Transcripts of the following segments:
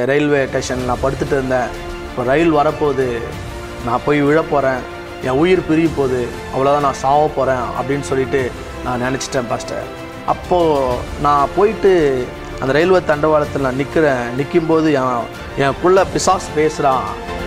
Railway ஸ்டேஷனில் நான் படுத்துட்டு இருந்தேன் இப்போ ரயில் வரப்போகுது நான் போய் விழ போகிறேன் என் உயிர் பிரிய போகுது அவ்வளோதான் நான் சாவ போகிறேன் அப்படின்னு சொல்லிட்டு நான் நினச்சிட்டேன் பாஸ்டர் அப்போது நான் போயிட்டு அந்த ரயில்வே தண்டவாளத்தில் நான் நிற்கிறேன் நிற்கும்போது என் என் புள்ள பிசாஸ் பேசுகிறான்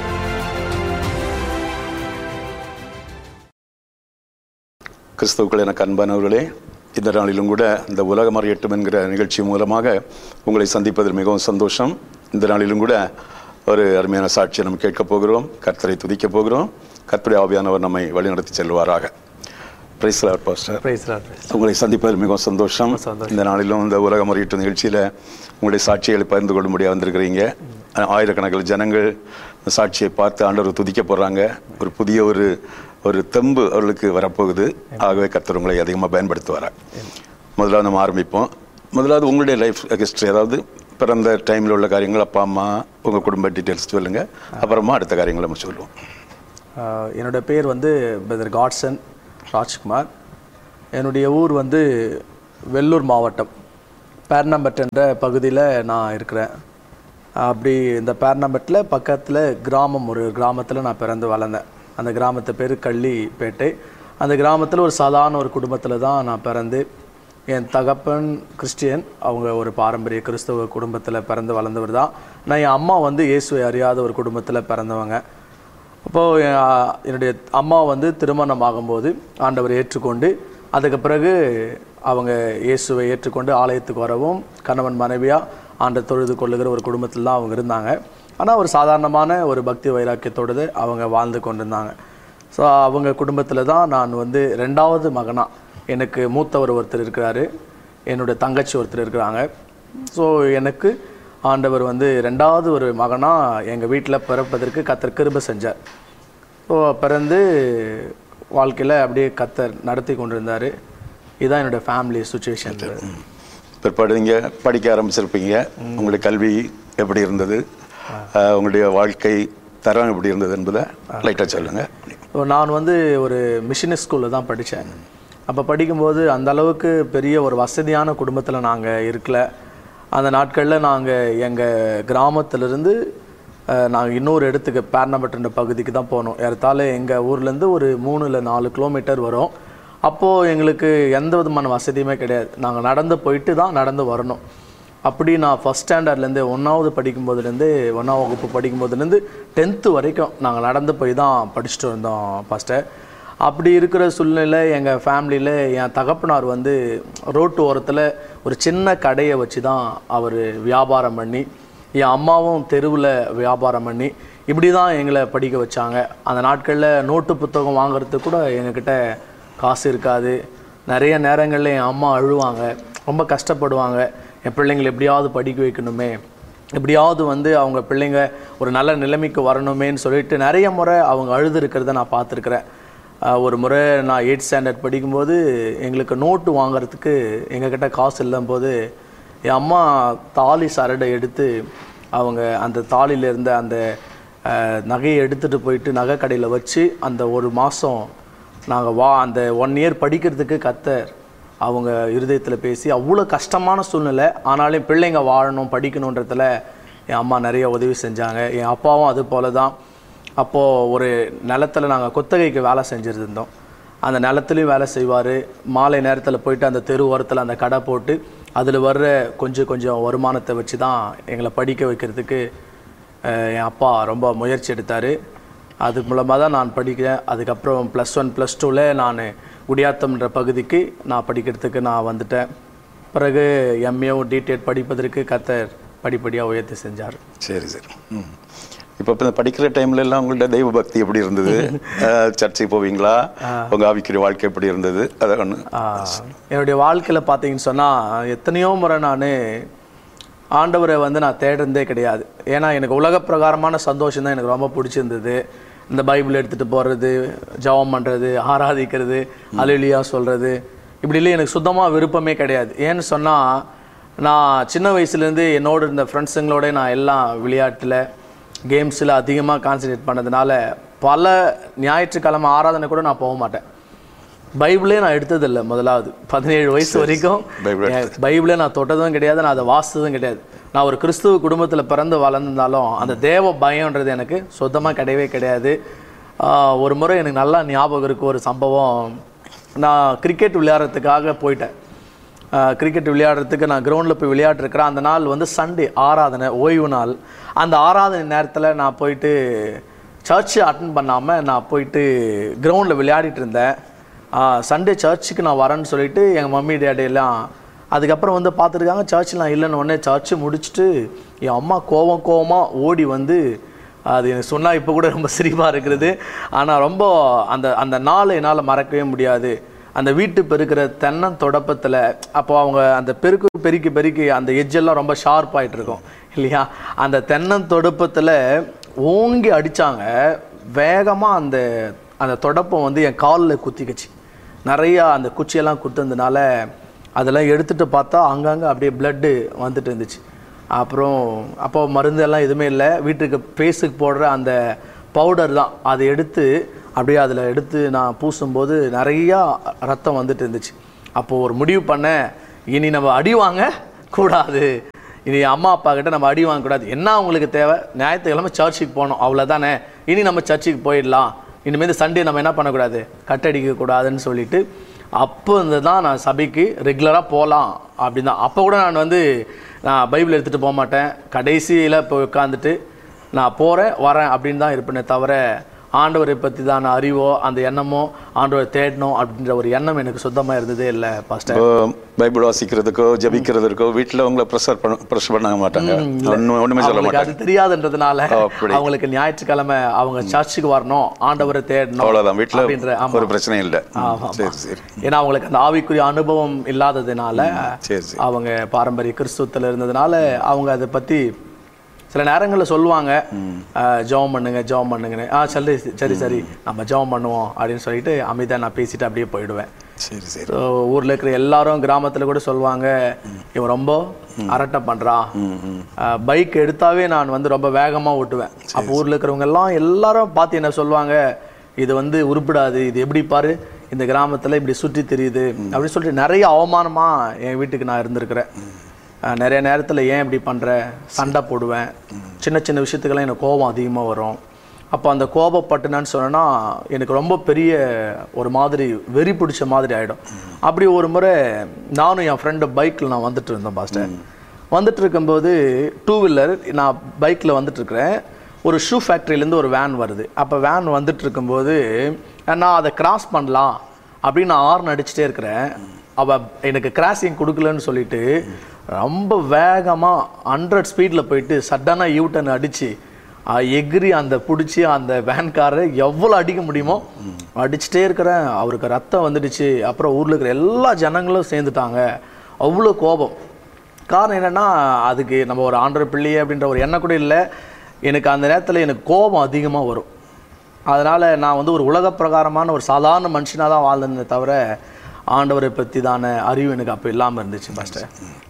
கிறிஸ்துவுக்கள் எனக்கு அன்பானவர்களே இந்த நாளிலும் கூட இந்த உலகம் அறியட்டும் என்கிற நிகழ்ச்சி மூலமாக உங்களை சந்திப்பதில் மிகவும் சந்தோஷம் இந்த நாளிலும் கூட ஒரு அருமையான சாட்சியை நம்ம கேட்கப் போகிறோம் கர்த்தரை துதிக்கப் போகிறோம் கர்த்தருடைய ஆவியானவர் நம்மை வழிநடத்தி செல்வாராக பிரைஸ் பாஸ்டர் பிரைஸ் உங்களை சந்திப்பதில் மிகவும் சந்தோஷம் சந்தோஷம். இந்த நாளிலும் இந்த உலகம் அறியட்டும் நிகழ்ச்சியில் உங்களுடைய சாட்சிகளை பகிர்ந்து கொள்ளும்படியாக வந்திருக்கிறீங்க ஆயிரக்கணக்கில் ஜனங்கள் இந்த சாட்சியை பார்த்து ஆண்டவர் துதிக்க போகிறாங்க ஒரு புதிய ஒரு ஒரு தெம்பு அவர்களுக்கு வரப்போகுது ஆகவே கர்த்தர் உங்களை அதிகமாக பயன்படுத்துவார் முதலாவது நம்ம ஆரம்பிப்போம் முதலாவது உங்களுடைய லைஃப் ஹிஸ்ட்ரி அதாவது பிறந்த டைமில் உள்ள காரியங்கள் அப்பா அம்மா உங்கள் குடும்ப டீட்டெயில்ஸ் சொல்லுங்கள் அப்புறமா அடுத்த காரியங்களை நம்ம சொல்லுவோம் ஆஹ் என்னோட பேர் வந்து பிரதர் காட்சன் ராஜ்குமார் என்னுடைய ஊர் வந்து வெள்ளூர் மாவட்டம் பேர்னம்பட் என்ற பகுதியில் நான் இருக்கிறேன் அப்படி இந்த பேர்னம்பட்டில் பக்கத்தில் கிராமம் ஒரு கிராமத்தில் நான் பிறந்து வளர்ந்தேன் அந்த கிராமத்து பேர் கள்ளிப்பேட்டை அந்த கிராமத்தில் ஒரு சாதாரண ஒரு குடும்பத்தில் தான் நான் பிறந்து என் தகப்பன் கிறிஸ்டியன் அவங்க ஒரு பாரம்பரிய கிறிஸ்தவ குடும்பத்தில் பிறந்து வளர்ந்தவர் தான் நான் என் அம்மா வந்து இயேசுவை அறியாத ஒரு குடும்பத்தில் பிறந்தவங்க அப்போது என்னுடைய அம்மா வந்து திருமணம் ஆகும்போது ஆண்டவர் ஏற்றுக்கொண்டு அதுக்கு பிறகு அவங்க இயேசுவை ஏற்றுக்கொண்டு ஆலயத்துக்கு வரவும் கணவன் மனைவியாக ஆண்டை தொழுது கொள்ளுகிற ஒரு குடும்பத்தில் தான் அவங்க இருந்தாங்க ஆனால் ஒரு சாதாரணமான ஒரு பக்தி வைராக்கியத்தோடு அவங்க வாழ்ந்து கொண்டிருந்தாங்க ஸோ அவங்க குடும்பத்தில் தான் நான் வந்து ரெண்டாவது மகனாக எனக்கு மூத்தவர் ஒருத்தர் இருக்கிறாரு என்னுடைய தங்கச்சி ஒருத்தர் இருக்கிறாங்க ஸோ எனக்கு ஆண்டவர் வந்து ரெண்டாவது ஒரு மகனாக எங்கள் வீட்டில் பிறப்பதற்கு கத்தர் கிருபை செஞ்சார் ஸோ பிறந்து வாழ்க்கையில் அப்படியே கத்தர் நடத்தி கொண்டிருந்தார் இதுதான் என்னோட ஃபேமிலி சுச்சுவேஷன் பிற்பாடு நீங்கள் படிக்க ஆரம்பிச்சிருப்பீங்க உங்களுடைய கல்வி எப்படி இருந்தது அஹ், உங்களுடைய வாழ்க்கை தரம் எப்படி இருந்தது என்பதை லைட்டாக சொல்லுங்கள் ஸோ நான் வந்து ஒரு மிஷினரி ஸ்கூலில் தான் படித்தேன் அப்போ படிக்கும்போது அந்த அளவுக்கு பெரிய ஒரு வசதியான குடும்பத்தில் நாங்கள் இருக்கல அந்த நாட்களில் நாங்கள் எங்கள் கிராமத்திலிருந்து நாங்கள் இன்னொரு இடத்துக்கு பேர்னம்பட்டுன்ற பகுதிக்கு தான் போனோம் ஏறத்தாழ எங்கள் ஊர்லேருந்து ஒரு மூணு இல்லை நாலு கிலோமீட்டர் வரும் அப்போது எங்களுக்கு எந்த விதமான வசதியுமே கிடையாது நாங்கள் நடந்து போயிட்டு தான் நடந்து வரணும் அப்படி நான் ஃபஸ்ட் ஸ்டாண்டர்ட்லேருந்து ஒன்றாவது படிக்கும்போதுலேருந்து ஒன்றாம் வகுப்பு படிக்கும்போதுலேருந்து டென்த்து வரைக்கும் நாங்கள் நடந்து போய் தான் படிச்சுட்டு வந்தோம் ஃபஸ்ட்டு அப்படி இருக்கிற சூழ்நிலை எங்கள் ஃபேமிலியில் என் தகப்பனார் வந்து ரோட்டு ஓரத்தில் ஒரு சின்ன கடையை வச்சு தான் அவர் வியாபாரம் பண்ணி என் அம்மாவும் தெருவில் வியாபாரம் பண்ணி இப்படி தான் எங்களை படிக்க வச்சாங்க அந்த நாட்களில் நோட்டு புத்தகம் வாங்குறதுக்கு கூட எங்ககிட்ட காசு இருக்காது நிறைய நேரங்களில் என் அம்மா அழுவாங்க ரொம்ப கஷ்டப்படுவாங்க என் பிள்ளைங்களை எப்படியாவது படிக்க வைக்கணுமே எப்படியாவது வந்து அவங்க பிள்ளைங்க ஒரு நல்ல நிலைமைக்கு வரணுமேன்னு சொல்லிட்டு நிறைய முறை அவங்க அழுது இருக்கிறத நான் பார்த்துருக்குறேன் ஆஹ் ஒரு முறை நான் எயிட் ஸ்டாண்டர்ட் படிக்கும்போது எங்களுக்கு நோட்டு வாங்குறதுக்கு எங்ககிட்ட காசு இல்லாம்போது என் அம்மா தாலி சரடை எடுத்து அவங்க அந்த தாலியில் இருந்த அந்த ஆஹ், நகையை எடுத்துகிட்டு போயிட்டு நகை கடையில் வச்சு அந்த ஒரு மாதம் நாங்கள் வா அந்த ஒன் இயர் படிக்கிறதுக்கு கத்தர் அவங்க இருதயத்தில் பேசி அவ்வளோ கஷ்டமான சூழ்நிலை ஆனாலும் பிள்ளைங்க வாழணும் படிக்கணுன்றதுல என் அம்மா நிறைய உதவி செஞ்சாங்க என் அப்பாவும் அது போல தான் அப்போது ஒரு நிலத்துல நாங்கள் குத்தகைக்கு வேலை செஞ்சுருந்தோம் அந்த நிலத்துலையும் வேலை செய்வார் மாலை நேரத்தில் போயிட்டு அந்த தெரு ஓரத்தில் அந்த கடை போட்டு அதில் வர்ற கொஞ்சம் கொஞ்சம் வருமானத்தை வச்சு தான் எங்களை படிக்க வைக்கிறதுக்கு அஹ், என் அப்பா ரொம்ப முயற்சி எடுத்தார் அது மூலமாக தான் நான் படிக்கிறேன் அதுக்கப்புறம் ப்ளஸ் ஒன் ப்ளஸ் டூவில் நான் குடியாத்தம்ன்ற பகுதிக்கு நான் படிக்கிறதுக்கு நான் வந்துட்டேன் பிறகு எம்ஏவும் டிடெட் படிப்பதற்கு கத்தர் படிப்படியாக உயர்த்தி செஞ்சார் சரி சரி ம் இப்போ இப்போ படிக்கிற டைம்ல எல்லாம் உங்கள்ட்ட தெய்வ பக்தி எப்படி இருந்தது அஹ், சர்ச்சைக்கு போவீங்களா உங்க ஆவிக்குரிய வாழ்க்கை எப்படி இருந்தது அதை ஒன்று ஆஹ், என்னுடைய வாழ்க்கையில் பார்த்தீங்கன்னு சொன்னால் எத்தனையோ முறை நான் ஆண்டவரை வந்து நான் தேடுறதே கிடையாது ஏன்னா எனக்கு உலக பிரகாரமான சந்தோஷம் தான் எனக்கு ரொம்ப பிடிச்சிருந்தது இந்த பைபிள் எடுத்துகிட்டு போகிறது ஜெபம் பண்ணுறது ஆராதிக்கிறது அலுலியா சொல்கிறது இப்படிலாம் எனக்கு சுத்தமாக விருப்பமே கிடையாது ஏன்னு சொன்னால் நான் சின்ன வயசுலேருந்து என்னோட இருந்த ஃப்ரெண்ட்ஸுங்களோட நான் எல்லாம் விளையாட்டில் கேம்ஸில் அதிகமாக கான்சன்ட்ரேட் பண்ணதுனால பல ஞாயிற்றுக்கிழமை ஆராதனை கூட நான் போக மாட்டேன் பைபிளே நான் எடுத்ததில்லை முதலாவது பதினேழு வயசு வரைக்கும் பைபிள் என் பைபிளை நான் தொட்டதும் கிடையாது நான் அதை வாசித்ததும் கிடையாது நான் ஒரு கிறிஸ்துவ குடும்பத்தில் பிறந்து வளர்ந்திருந்தாலும் அந்த தேவ பயம்ன்றது எனக்கு சுத்தமாக கிடையவே கிடையாது ஆஹ் ஒரு முறை எனக்கு நல்லா ஞாபகம் இருக்கு ஒரு சம்பவம் நான் கிரிக்கெட் விளையாடுறதுக்காக போயிட்டேன் கிரிக்கெட் விளையாடுறதுக்கு நான் கிரவுண்டில் போய் விளையாடிருக்கிறேன் அந்த நாள் வந்து சண்டே ஆராதனை ஓய்வு நாள் அந்த ஆராதனை நேரத்தில் நான் போயிட்டு சர்ச்சு அட்டன் பண்ணாமல் நான் போயிட்டு கிரவுண்டில் விளையாடிட்டு இருந்தேன் சண்டே சர்ச்சுக்கு நான் வரேன்னு சொல்லிட்டு எங்கள் மம்மி டேடி எல்லாம் அதுக்கப்புறம் வந்து பார்த்துருக்காங்க சர்ச்சில் இல்லைன்னு உடனே சர்ச்சு முடிச்சுட்டு என் அம்மா கோவம் கோவமாக ஓடி வந்து அது எனக்கு சொன்னால் இப்போ கூட ரொம்ப சிரிப்பாக இருக்கிறது ஆனால் ரொம்ப அந்த அந்த நாளை என்னால் மறக்கவே முடியாது அந்த வீட்டு பெருக்கிற தென்னன் தொடப்பத்தில் அப்போ அவங்க அந்த பெருக்கு பெருக்கி பெருக்கி அந்த எஜ்ஜெல்லாம் ரொம்ப ஷார்ப் ஆயிட்டு இருக்கும் இல்லையா அந்த தென்னன் தொடப்பத்தில் ஓங்கி அடிச்சாங்க வேகமாக அந்த அந்த தொடப்பம் வந்து என் காலில் குத்திக்கிச்சு நிறையா அந்த குச்சியெல்லாம் குத்துனதுனால அதெல்லாம் எடுத்துட்டு பார்த்தா அங்கங்கே அப்படியே பிளட்டு வந்துட்டு இருந்துச்சு அப்புறம் அப்போ மருந்து எல்லாம் எதுவுமே இல்லை வீட்டுக்கு ஃபேஸுக்கு போடுற அந்த பவுடர் தான் அதை எடுத்து அப்படியே அதில் எடுத்து நான் பூசும்போது நிறையா ரத்தம் வந்துட்டு இருந்துச்சு அப்போது ஒரு முடிவு பண்ணேன் இனி நம்ம அடி வாங்க கூடாது இனி அம்மா அப்பா கிட்ட நம்ம அடி வாங்கக்கூடாது என்ன அவங்களுக்கு தேவை ஞாயிற்றுக்கிழமை சர்ச்சுக்கு போகணும் அவ்வளோதானே இனி நம்ம சர்ச்சுக்கு போயிடலாம் இனிமேல் சண்டே நம்ம என்ன பண்ணக்கூடாது கட்டடிக்க கூடாதுன்னு சொல்லிட்டு அப்போ இருந்து தான் நான் சபைக்கு ரெகுலராக போகலாம் அப்படின்னு தான் அப்போ கூட நான் வந்து நான் பைபிள் எடுத்துகிட்டு போக மாட்டேன் கடைசியில் போய் உட்காந்துட்டு நான் போகிறேன் வரேன் அப்படின்னு தான் இருப்பேனே தவிர ஆண்டவரை பற்றி தான் அறிவோ அந்த எண்ணமோ ஆண்டவரை தேடணும் அப்படின்ற ஒரு எண்ணம் எனக்கு சுத்தமாக இருந்ததே இல்லை பாஸ்டர் இப்போ பைபிள் வாசிக்கிறதுக்கோ ஜபிக்கிறதுக்கோ வீட்டில் உங்களை ப்ரெஷர் பண்ண ப்ரெஷர் பண்ண மாட்டாங்க ஒன்றும் ஒன்றுமே சொல்ல அவங்களுக்கு மாட்டாங்க அது தெரியாதுன்றதுனால அப்படி. அவங்களுக்கு ஞாயிற்றுக்கிழமை அவங்க சர்ச்சுக்கு வரணும் ஆண்டவரை தேடணும் அவ்வளோதான் வீட்டில் அப்படின்ற ஆமா. ஒரு பிரச்சனையும் இல்லை ஆமா. சரி சரி ஏன்னா அவங்களுக்கு அந்த ஆவிக்குரிய அனுபவம் இல்லாததுனால சரி சரி அவங்க பாரம்பரிய கிறிஸ்துவத்தில் இருந்ததுனால அவங்க அதை பற்றி சில நேரங்களில் சொல்லுவாங்க அஹ், ஜெபம் பண்ணுங்க ஜெபம் பண்ணுங்கன்னு ஆ சரி சரி சரி நம்ம ஜெபம் பண்ணுவோம் அப்படின்னு சொல்லிட்டு அமைதியாக நான் பேசிட்டு அப்படியே போயிடுவேன் சரி சரி ஸோ ஊரில் இருக்கிற எல்லாரும் கிராமத்தில் கூட சொல்லுவாங்க இவன் ரொம்ப அரட்டை பண்ணுறான் பைக் எடுத்தாவே நான் வந்து ரொம்ப வேகமாக ஓட்டுவேன் அப்போ ஊரில் இருக்கிறவங்க எல்லாம் எல்லாரும் பார்த்து என்ன சொல்லுவாங்க இது வந்து உருப்பிடாது இது எப்படி பாரு இந்த கிராமத்தில் இப்படி சுற்றி தெரியுது அப்படின்னு சொல்லிட்டு நிறைய அவமானமாக என் வீட்டுக்கு நான் இருந்திருக்கிறேன் அஹ் நிறைய நேரத்தில் ஏன் இப்படி பண்ணுற சண்டை போடுவேன் சின்ன சின்ன விஷயத்துக்கெல்லாம் எனக்கு கோபம் அதிகமாக வரும் அப்போ அந்த கோபப்பட்டுனான்னு சொன்னேன்னா எனக்கு ரொம்ப பெரிய ஒரு மாதிரி வெறி பிடிச்ச மாதிரி ஆகிடும் அப்படி ஒரு முறை நானும் என் ஃப்ரெண்டு பைக்கில் நான் வந்துட்டு இருந்தேன் பாஸ்டர் வந்துட்டு இருக்கும்போது டூ வீலர் நான் பைக்கில் வந்துட்டு இருக்கிறேன் ஒரு ஷூ ஃபேக்ட்ரியிலேருந்து ஒரு வேன் வருது அப்போ வேன் வந்துட்டு இருக்கும்போது நான் அதை கிராஸ் பண்ணலாம் அப்படின்னு நான் ஆர்ன் அடிச்சுட்டே இருக்கிறேன் அவ எனக்கு கிராசிங் கொடுக்கலன்னு சொல்லிட்டு ரொம்ப வேகமாக ஹண்ட்ரட் ஸ்பீடில் போயிட்டு சடனாக யூ டர்ன் அடித்து எகிரி அந்த பிடிச்சி அந்த வேன்காரரை எவ்வளோ அடிக்க முடியுமோ அடிச்சுட்டே இருக்கிறேன் அவருக்கு ரத்தம் வந்துடுச்சு அப்புறம் ஊரில் இருக்கிற எல்லா ஜனங்களும் சேர்ந்துட்டாங்க அவ்வளோ கோபம் காரணம் என்னன்னா அதுக்கு நம்ம ஒரு ஆண்டர் பிள்ளையே அப்படின்ற ஒரு எண்ணம் கூட இல்லை எனக்கு அந்த நேரத்தில் எனக்கு கோபம் அதிகமாக வரும் அதனால் நான் வந்து ஒரு உலக பிரகாரமான ஒரு சாதாரண மனுஷனாக தான் வாழ்ந்தேனே தவிர ஆண்டவரை பற்றி தான அறிவு எனக்கு அப்போ இல்லாமல் இருந்துச்சு மாஸ்டர்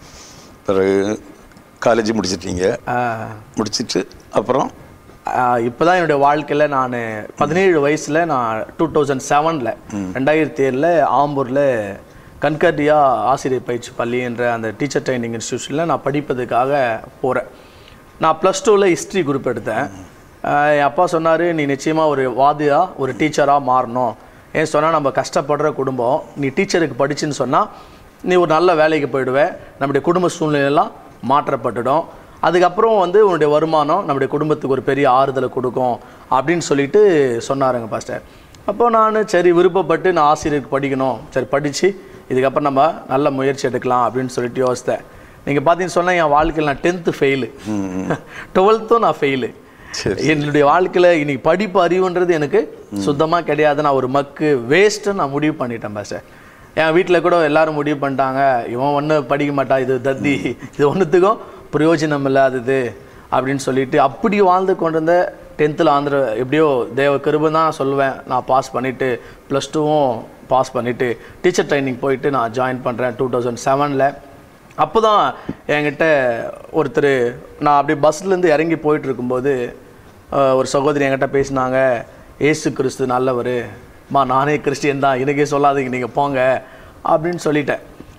பிறகு காலேஜ் முடிச்சிட்டீங்க ஆஹ் முடிச்சிட்டு அப்புறம் இப்போ தான் என்னுடைய வாழ்க்கையில் நான் பதினேழு வயசில் நான் டூ தௌசண்ட் செவனில் ரெண்டாயிரத்தி ஏழில் ஆம்பூரில் கன்கர்டியா ஆசிரியர் பயிற்சி பள்ளி என்ற அந்த டீச்சர் ட்ரைனிங் இன்ஸ்டியூஷனில் நான் படிப்பதுக்காக போகிறேன் நான் ப்ளஸ் டூவில் ஹிஸ்ட்ரி குரூப் எடுத்தேன் ஆஹ் என் அப்பா சொன்னார் நீ நிச்சயமாக ஒரு வாதியா ஒரு டீச்சராக மாறணும் ஏன் சொன்னால் நம்ம கஷ்டப்படுற குடும்பம் நீ டீச்சருக்கு படிச்சுன்னு சொன்னால் நீ ஒரு நல்ல வேலைக்கு போயிடுவே நம்முடைய குடும்ப சூழ்நிலையெல்லாம் மாற்றப்பட்டுடும் அதுக்கப்புறம் வந்து உன்னுடைய வருமானம் நம்முடைய குடும்பத்துக்கு ஒரு பெரிய ஆறுதலை கொடுக்கும் அப்படின்னு சொல்லிட்டு சொன்னாருங்க பாஸ்டர் அப்போ நான் சரி விருப்பப்பட்டு நான் ஆசிரியருக்கு படிக்கணும் சரி படித்து இதுக்கப்புறம் நம்ம நல்ல முயற்சி எடுக்கலாம் அப்படின்னு சொல்லிட்டு யோசித்தேன் நீங்கள் பார்த்தீங்கன்னு சொன்னால் என் வாழ்க்கையில் நான் டென்த்து ஃபெயிலு டுவெல்த்தும் நான் ஃபெயிலு சரி. என்னுடைய வாழ்க்கையில் இன்னைக்கு படிப்பு அறிவுன்றது எனக்கு சுத்தமாக கிடையாது நான் ஒரு மக்கு வேஸ்ட்டு நான் முடிவு பண்ணிட்டேன் பாஸ்டர் என் வீட்டில் கூட எல்லாரும் முடிவு பண்ணிட்டாங்க இவன் ஒன்றும் படிக்க மாட்டான் இது தத்தி இது ஒன்றுத்துக்கும் பிரயோஜனம் இல்லாதது அப்படின்னு சொல்லிட்டு அப்படி வாழ்ந்து கொண்டிருந்த டென்த்தில் ஆந்திர எப்படியோ தேவ கிருபை தான் சொல்லுவேன் நான் பாஸ் பண்ணிவிட்டு ப்ளஸ் டூவும் பாஸ் பண்ணிவிட்டு டீச்சர் ட்ரைனிங் போயிட்டு நான் ஜாயின் பண்ணுறேன் டூ தௌசண்ட் செவனில் அப்போ தான் என்கிட்ட ஒருத்தர் நான் அப்படியே பஸ்லேருந்து இறங்கி போயிட்டு இருக்கும்போது அஹ், ஒரு சகோதரி என்கிட்ட பேசினாங்க ஏசு கிறிஸ்து நல்லவர் மா நானே கிறிஸ்டியன் தான் எனக்கே சொல்லாதீங்க நீங்கள் போங்க அப்படின்னு சொல்லிட்டேன்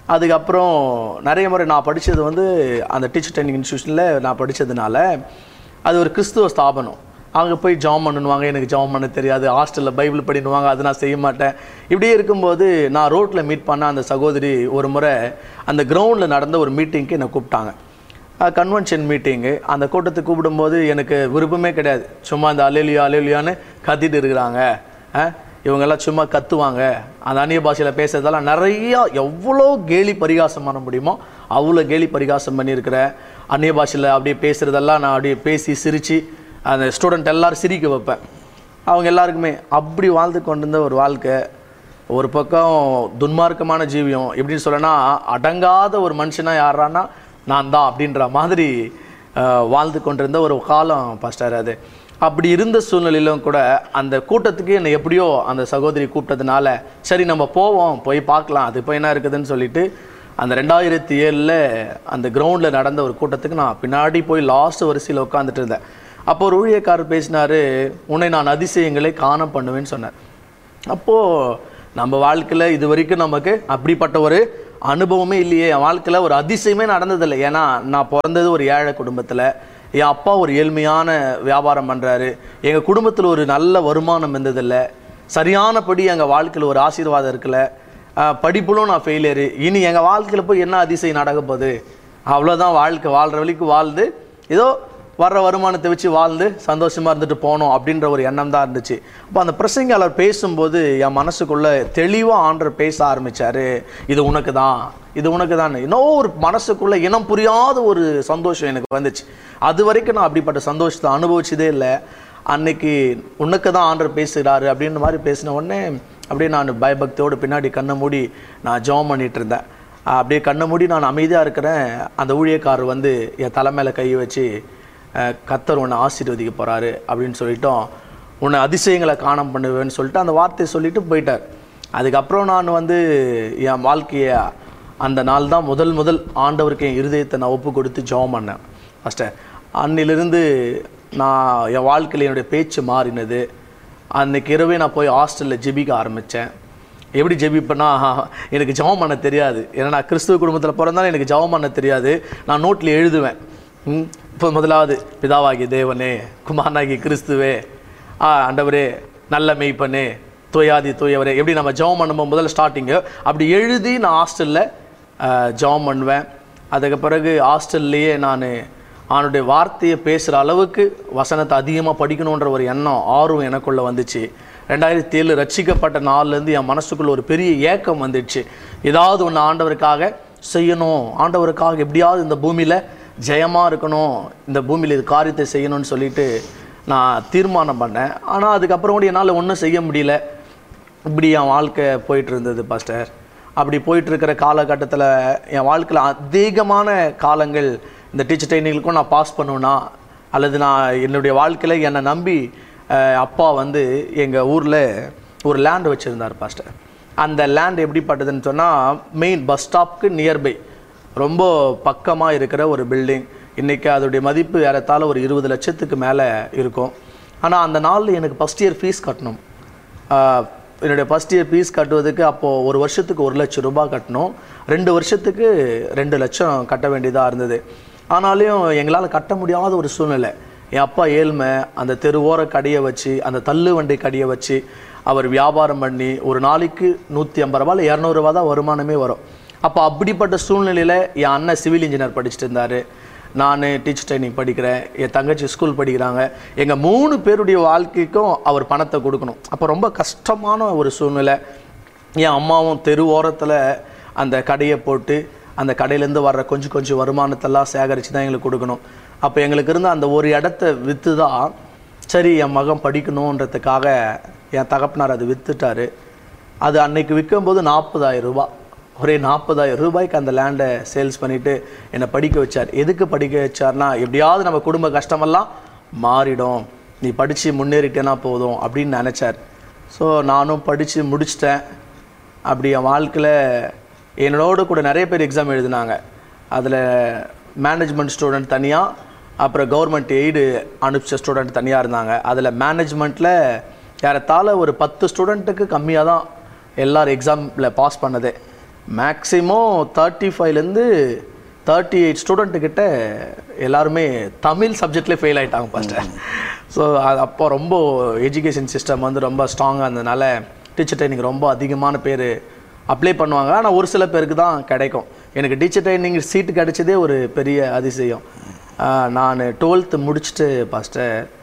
அதுக்கப்புறம் நிறைய முறை நான் படித்தது வந்து அந்த டீச்சர் ட்ரைனிங் இன்ஸ்டியூஷனில் நான் படித்ததுனால அது ஒரு கிறிஸ்துவ ஸ்தாபனம் அங்கே போய் ஜாம் பண்ணுவாங்க எனக்கு ஜாம் பண்ண தெரியாது ஹாஸ்டலில் பைபிள் படினுவாங்க அது நான் செய்ய மாட்டேன் இப்படியே இருக்கும்போது நான் ரோட்டில் மீட் பண்ண அந்த சகோதரி ஒரு முறை அந்த கிரவுண்டில் நடந்த ஒரு மீட்டிங்க்கு என்னை கூப்பிட்டாங்க கன்வென்ஷன் மீட்டிங்கு அந்த கூட்டத்துக்கு கூப்பிடும்போது எனக்கு விருப்பமே கிடையாது சும்மா இந்த அலேலியா அலேலியான்னு கத்திட்டு இருக்கிறாங்க அஹ், இவங்கெல்லாம் சும்மா கத்துவாங்க அந்த அந்நிய பாஷையில் பேசுறதெல்லாம் நிறையா எவ்வளோ கேலி பரிகாசம் பண்ண முடியுமோ அவ்வளோ கேலி பரிகாசம் பண்ணியிருக்கிறேன் அந்நிய பாஷையில் அப்படியே பேசுகிறதெல்லாம் நான் அப்படியே பேசி சிரித்து அந்த ஸ்டூடெண்ட் எல்லாரும் சிரிக்க வைப்பேன் அவங்க எல்லாருக்குமே அப்படி வாழ்ந்து கொண்டிருந்த ஒரு வாழ்க்கை ஒரு பக்கம் துன்மார்க்கமான ஜீவியம் எப்படின்னு சொல்லனா அடங்காத ஒரு மனுஷனா யாரான்னா நான் தான் அப்படின்ற மாதிரி அஹ், வாழ்ந்து கொண்டிருந்த ஒரு காலம் பாஸ்டர் அது அப்படி இருந்த சூழ்நிலையிலும் கூட அந்த கூட்டத்துக்கு என்னை எப்படியோ அந்த சகோதரி கூப்பிட்டதுனால சரி நம்ம போவோம் போய் பார்க்கலாம் அது இப்போ என்ன இருக்குதுன்னு சொல்லிட்டு அந்த ரெண்டாயிரத்தி ஏழில் அந்த கிரவுண்டில் நடந்த ஒரு கூட்டத்துக்கு நான் பின்னாடி போய் லாஸ்ட் வரிசையில் உட்காந்துட்டு இருந்தேன் அப்போ ஒரு ஊழியக்காரர் பேசினாரு உன்னை நான் அதிசயங்களை காண பண்ணுவேன்னு சொன்னார் அப்போது நம்ம வாழ்க்கையில் இது வரைக்கும் நமக்கு அப்படிப்பட்ட ஒரு அனுபவமே இல்லையே என் வாழ்க்கையில் ஒரு அதிசயமே நடந்ததில்லை ஏன்னா நான் பிறந்தது ஒரு ஏழை குடும்பத்தில் என் அப்பா ஒரு ஏழ்மையான வியாபாரம் பண்ணுறாரு எங்கள் குடும்பத்தில் ஒரு நல்ல வருமானம் இருந்ததில்லை சரியானபடி எங்கள் வாழ்க்கையில் ஒரு ஆசீர்வாதம் இருக்குல்ல ஆஹ் படிப்புலும் நான் ஃபெயிலியரு இனி எங்கள் வாழ்க்கையில் போய் என்ன அதிசயம் நடக்க போகுது அவ்வளோதான் வாழ்க்கை வாழ்கிற வரைக்கும் வாழ்ந்து ஏதோ வர்ற வருமானத்தை வச்சு வாழ்ந்து சந்தோஷமா இருந்துட்டு போனோம் அப்படின்ற ஒரு எண்ணம் தான் இருந்துச்சு அப்போ அந்த பிரசங்காளர் பேசும்போது என் மனசுக்குள்ள தெளிவாக ஆண்டர் பேச ஆரம்பிச்சாரு இது உனக்கு தான் இது உனக்கு தான் இன்னும் ஒரு மனசுக்குள்ள இனம் புரியாத ஒரு சந்தோஷம் எனக்கு வந்துச்சு அது வரைக்கும் நான் அப்படிப்பட்ட சந்தோஷத்தை அனுபவிச்சதே இல்லை அன்னைக்கு உனக்கு தான் ஆண்டர் பேசுகிறாரு அப்படின்ற மாதிரி பேசின உடனே அப்படியே நான் பயபக்தியோடு பின்னாடி கண்ணை மூடி நான் ஜெபம் பண்ணிட்டு இருந்தேன் அப்படியே கண்ணை மூடி நான் அமைதியாக இருக்கிறேன் அந்த ஊழியக்காரர் வந்து என் தலை மேல கை வச்சு அஹ், கர்த்தர் உன்னை ஆசீர்வதிக்க போகிறாரு அப்படின்னு சொல்லிட்டோம் உன்னை அதிசயங்களை காணம் பண்ணுவேன்னு சொல்லிட்டு அந்த வார்த்தையை சொல்லிட்டு போயிட்டார் அதுக்கப்புறம் நான் வந்து என் வாழ்க்கையை அந்த நாள் தான் முதல் முதல் ஆண்டவருக்கு என் இருதயத்தை நான் ஒப்பு கொடுத்து ஜெபம் பண்ணேன் ஃபஸ்ட்டு அன்னிலிருந்து நான் என் வாழ்க்கையில் என்னுடைய பேச்சு மாறினது அன்னைக்கு இரவே நான் போய் ஹாஸ்டலில் ஜெபிக்க ஆரம்பித்தேன் எப்படி ஜெபிப்பேன்னா எனக்கு ஜெபம் பண்ண தெரியாது ஏன்னா நான் கிறிஸ்துவ குடும்பத்தில் பிறந்தாலும் எனக்கு ஜெபம் பண்ண தெரியாது நான் நோட்டில் எழுதுவேன் ம், இப்போ முதலாவது பிதாவாகிய தேவனே குமாரனாகிய கிறிஸ்துவே ஆ ஆண்டவரே நல்ல மெய்ப்பனே தூயாதி தூயவரே எப்படி நம்ம ஜெபம் பண்ணும்போது முதல்ல ஸ்டார்டிங்கு அப்படி எழுதி நான் ஹாஸ்டலில் ஜெபம் பண்ணுவேன் அதுக்கு பிறகு ஹாஸ்டல்லையே நான் அவனுடைய வார்த்தையை பேசுகிற அளவுக்கு வசனத்தை அதிகமாக படிக்கணுன்ற ஒரு எண்ணம் ஆர்வம் எனக்குள்ளே வந்துச்சு ரெண்டாயிரத்தி ஏழு ரட்சிக்கப்பட்ட நாள்லேருந்து என் மனசுக்குள்ள ஒரு பெரிய ஏக்கம் வந்துடுச்சு ஏதாவது ஒன்று ஆண்டவருக்காக செய்யணும் ஆண்டவருக்காக எப்படியாவது இந்த பூமியில் ஜெயமாக இருக்கணும் இந்த பூமியில் இது காரியத்தை செய்யணும்னு சொல்லிட்டு நான் தீர்மானம் பண்ணேன் ஆனால் அதுக்கப்புறம் கூட என்னால் ஒன்றும் செய்ய முடியல இப்படி என் வாழ்க்கை போயிட்டு இருந்தது பாஸ்டர் அப்படி போயிட்டு இருக்கிற காலகட்டத்தில் என் வாழ்க்கையில் அதிகமான காலங்கள் இந்த டீச்சர் ட்ரைனிங்களுக்கும் நான் பாஸ் பண்ணுவேனா அல்லது நான் என்னுடைய வாழ்க்கையில் என்னை நம்பி அஹ், அப்பா வந்து எங்கள் ஊரில் ஒரு லேண்ட் வச்சுருந்தார் பாஸ்டர் அந்த லேண்ட் எப்படிப்பட்டதுன்னு சொன்னால் மெயின் பஸ் ஸ்டாப்க்கு நியர்பை ரொம்ப பக்கமாக இருக்கிற ஒரு பில்டிங் இன்றைக்கி அதோடைய மதிப்பு ஏறத்தாழ ஒரு இருபது லட்சத்துக்கு மேலே இருக்கும் ஆனால் அந்த நாளில் எனக்கு ஃபஸ்ட் இயர் ஃபீஸ் கட்டணும் ஆஹ் என்னுடைய ஃபஸ்ட் இயர் ஃபீஸ் கட்டுவதுக்கு அப்போது ஒரு வருஷத்துக்கு ஒரு லட்சம் ரூபாய் கட்டணும் ரெண்டு வருஷத்துக்கு ரெண்டு லட்சம் கட்ட வேண்டியதாக இருந்தது ஆனாலும் எங்களால் கட்ட முடியாத ஒரு சூழ்நிலை என் அப்பா ஏழ்மை அந்த தெருவோர கடையை வச்சு அந்த தள்ளு வண்டி கடையை வச்சு அவர் வியாபாரம் பண்ணி ஒரு நாளைக்கு நூற்றி ஐம்பது ரூபா இல்லை இரநூறுவா தான் வருமானமே வரும் அப்போ அப்படிப்பட்ட சூழ்நிலையில் என் அண்ணன் சிவில் இன்ஜினியர் படிச்சுட்டு இருந்தார் நான் டீச்சர் ட்ரைனிங் படிக்கிறேன் என் தங்கச்சி ஸ்கூல் படிக்கிறாங்க எங்கள் மூணு பேருடைய வாழ்க்கைக்கும் அவர் பணத்தை கொடுக்கணும் அப்போ ரொம்ப கஷ்டமான ஒரு சூழ்நிலை என் அம்மாவும் தெரு ஓரத்தில் அந்த கடையை போட்டு அந்த கடையிலேருந்து வர்ற கொஞ்சம் கொஞ்சம் வருமானத்தெல்லாம் சேகரித்து தான் எங்களுக்கு கொடுக்கணும் அப்போ எங்களுக்கு இருந்த அந்த ஒரு இடத்த விற்று தான் சரி என் மகன் படிக்கணுன்றதுக்காக என் தகப்பனார் அது விற்றுட்டாரு அது அன்னைக்கு விற்கும்போது நாற்பதாயிரம் ரூபாய் ஒரே நாற்பதாயிரம் ரூபாய்க்கு அந்த லேண்டை சேல்ஸ் பண்ணிட்டு என்னை படிக்க வச்சார் எதுக்கு படிக்க வச்சார்னா எப்படியாவது நம்ம குடும்ப கஷ்டமெல்லாம் மாறிடும் நீ படித்து முன்னேறிட்டேனா போதும் அப்படின்னு நினச்சார் ஸோ நானும் படித்து முடிச்சிட்டேன் அப்படி என் வாழ்க்கையில் என்னோட கூட நிறைய பேர் எக்ஸாம் எழுதினாங்க அதில் மேனேஜ்மெண்ட் ஸ்டூடெண்ட் தனியாக அப்புறம் கவர்மெண்ட் எய்டு அனுப்பிச்ச ஸ்டூடெண்ட் தனியாக இருந்தாங்க அதில் மேனேஜ்மெண்ட்டில் ஏறத்தாழ ஒரு பத்து ஸ்டூடெண்ட்டுக்கு கம்மியாக தான் எல்லாரும் எக்ஸாமில் பாஸ் பண்ணதே மேக்ஸிமம் தேர்ட்டி ஃபைவ்லேருந்து தேர்ட்டி எயிட் ஸ்டூடெண்ட்டுக்கிட்ட எல்லாருமே தமிழ் சப்ஜெக்ட்லேயே ஃபெயில் ஆயிட்டாங்க ஃபஸ்ட்டு ஸோ அது அப்போ ரொம்ப எஜுகேஷன் சிஸ்டம் வந்து ரொம்ப ஸ்ட்ராங்காக இருந்ததுனால டீச்சர் ட்ரைனிங் ரொம்ப அதிகமான பேர் அப்ளை பண்ணுவாங்க ஆனால் ஒரு சில பேருக்கு தான் கிடைக்கும் எனக்கு டீச்சர் ட்ரைனிங் சீட்டு கிடைச்சதே ஒரு பெரிய அதிசயம் ஆஹ் நான் டுவெல்த்து முடிச்சுட்டு ஃபஸ்ட்டு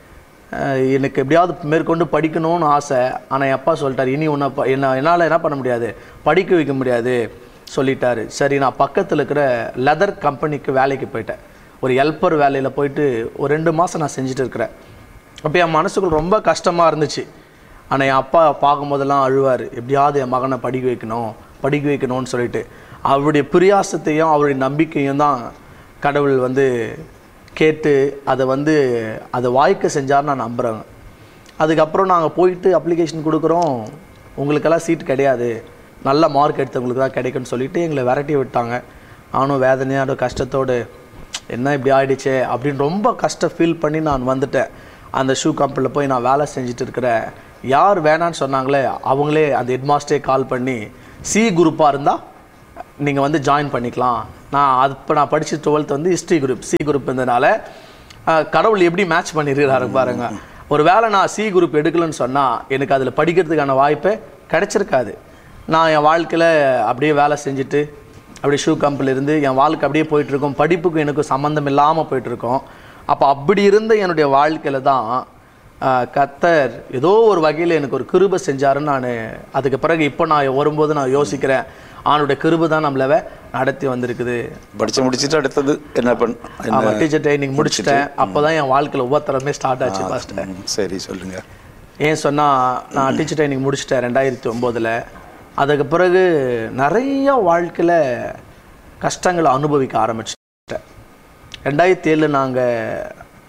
எனக்கு எப்படியாவது மேற்கொண்டு படிக்கணும்னு ஆசை ஆனால் என் அப்பா சொல்லிட்டார் இனி உன்னை ப- என்ன என்னால் என்ன பண்ண முடியாது படிக்க வைக்க முடியாது சொல்லிட்டாரு சரி நான் பக்கத்தில் இருக்கிற லெதர் கம்பெனிக்கு வேலைக்கு போயிட்டேன் ஒரு ஹெல்ப்பர் வேலையில் போயிட்டு ஒரு ரெண்டு மாதம் நான் செஞ்சுட்டு இருக்கிறேன் அப்போ என் மனசுக்குள்ள ரொம்ப கஷ்டமாக இருந்துச்சு ஆனால் என் அப்பா பார்க்கும்போதெல்லாம் அழுவார் எப்படியாவது என் மகனை படிக்க வைக்கணும் படிக்க வைக்கணும்னு சொல்லிட்டு அவருடைய பிரியாசத்தையும் அவருடைய நம்பிக்கையும் தான் கடவுள் வந்து கேட்டு அதை வந்து அதை வாய்க்க செஞ்சார் நான் நம்புகிறேன் அதுக்கப்புறம் நாங்கள் போயிட்டு அப்ளிகேஷன் கொடுக்குறோம் உங்களுக்கெல்லாம் சீட் கிடையாது நல்ல மார்க் எடுத்தவங்களுக்கு தான் கிடைக்கும்னு சொல்லிட்டு எங்களை விரட்டி விட்டாங்க நானும் வேதனையோட கஷ்டத்தோடு என்ன இப்படி ஆயிடுச்சே அப்படின்னு ரொம்ப கஷ்டம் ஃபீல் பண்ணி நான் வந்துட்டேன் அந்த ஷூ கம்பெனியில் போய் நான் வேலை செஞ்சுட்டு இருக்கிறேன் யார் வேணான்னு சொன்னாங்களே அவங்களே அந்த ஹெட்மாஸ்டரே கால் பண்ணி சி குரூப்பாக இருந்தால் நீங்கள் வந்து ஜாயின் பண்ணிக்கலாம் நான் அது இப்போ நான் படிச்ச டுவெல்த் வந்து ஹிஸ்ட்ரி குரூப் சி குரூப் இருந்ததுனால அஹ், கடவுள் எப்படி மேட்ச் பண்ணியிருக்கிறாரு பாருங்க ஒரு வேளை நான் சி குரூப் எடுக்கலன்னு சொன்னால் எனக்கு அதில் படிக்கிறதுக்கான வாய்ப்பே கிடைச்சிருக்காது நான் என் வாழ்க்கையில் அப்படியே வேலை செஞ்சுட்டு அப்படியே ஷூ கம்பெனில இருந்து என் வாழ்க்கை அப்படியே போயிட்டுருக்கோம் படிப்புக்கும் எனக்கு சம்மந்தம் இல்லாமல் போயிட்டுருக்கோம் அப்போ அப்படி இருந்த என்னுடைய வாழ்க்கையில் தான் ஆஹ், கர்த்தர் ஏதோ ஒரு வகையில் எனக்கு ஒரு கிருபை செஞ்சாருன்னு நான் அதுக்கு பிறகு இப்போ நான் வரும்போது நான் யோசிக்கிறேன் அவனுடைய கிருபை தான் நம்மள நடத்தி வந்திருக்குது படிச்சு முடிச்சுட்டு அடுத்தது என்ன பண்ண என்ன அவன் டீச்சர் ட்ரைனிங் முடிச்சிட்டேன் அப்போ தான் என் வாழ்க்கையில் ஒவ்வொருத்தரமே ஸ்டார்ட் ஆச்சு ஃபர்ஸ்ட் ம், சரி சொல்லுங்க ஏன் சொன்னால் நான் டீச்சர் ட்ரைனிங் முடிச்சிட்டேன் ரெண்டாயிரத்தி ஒம்போதில் அதுக்கு பிறகு நிறைய வாழ்க்கையில் கஷ்டங்களை அனுபவிக்க ஆரம்பிச்சிட்டேன் ரெண்டாயிரத்தி ஏழில் நாங்கள்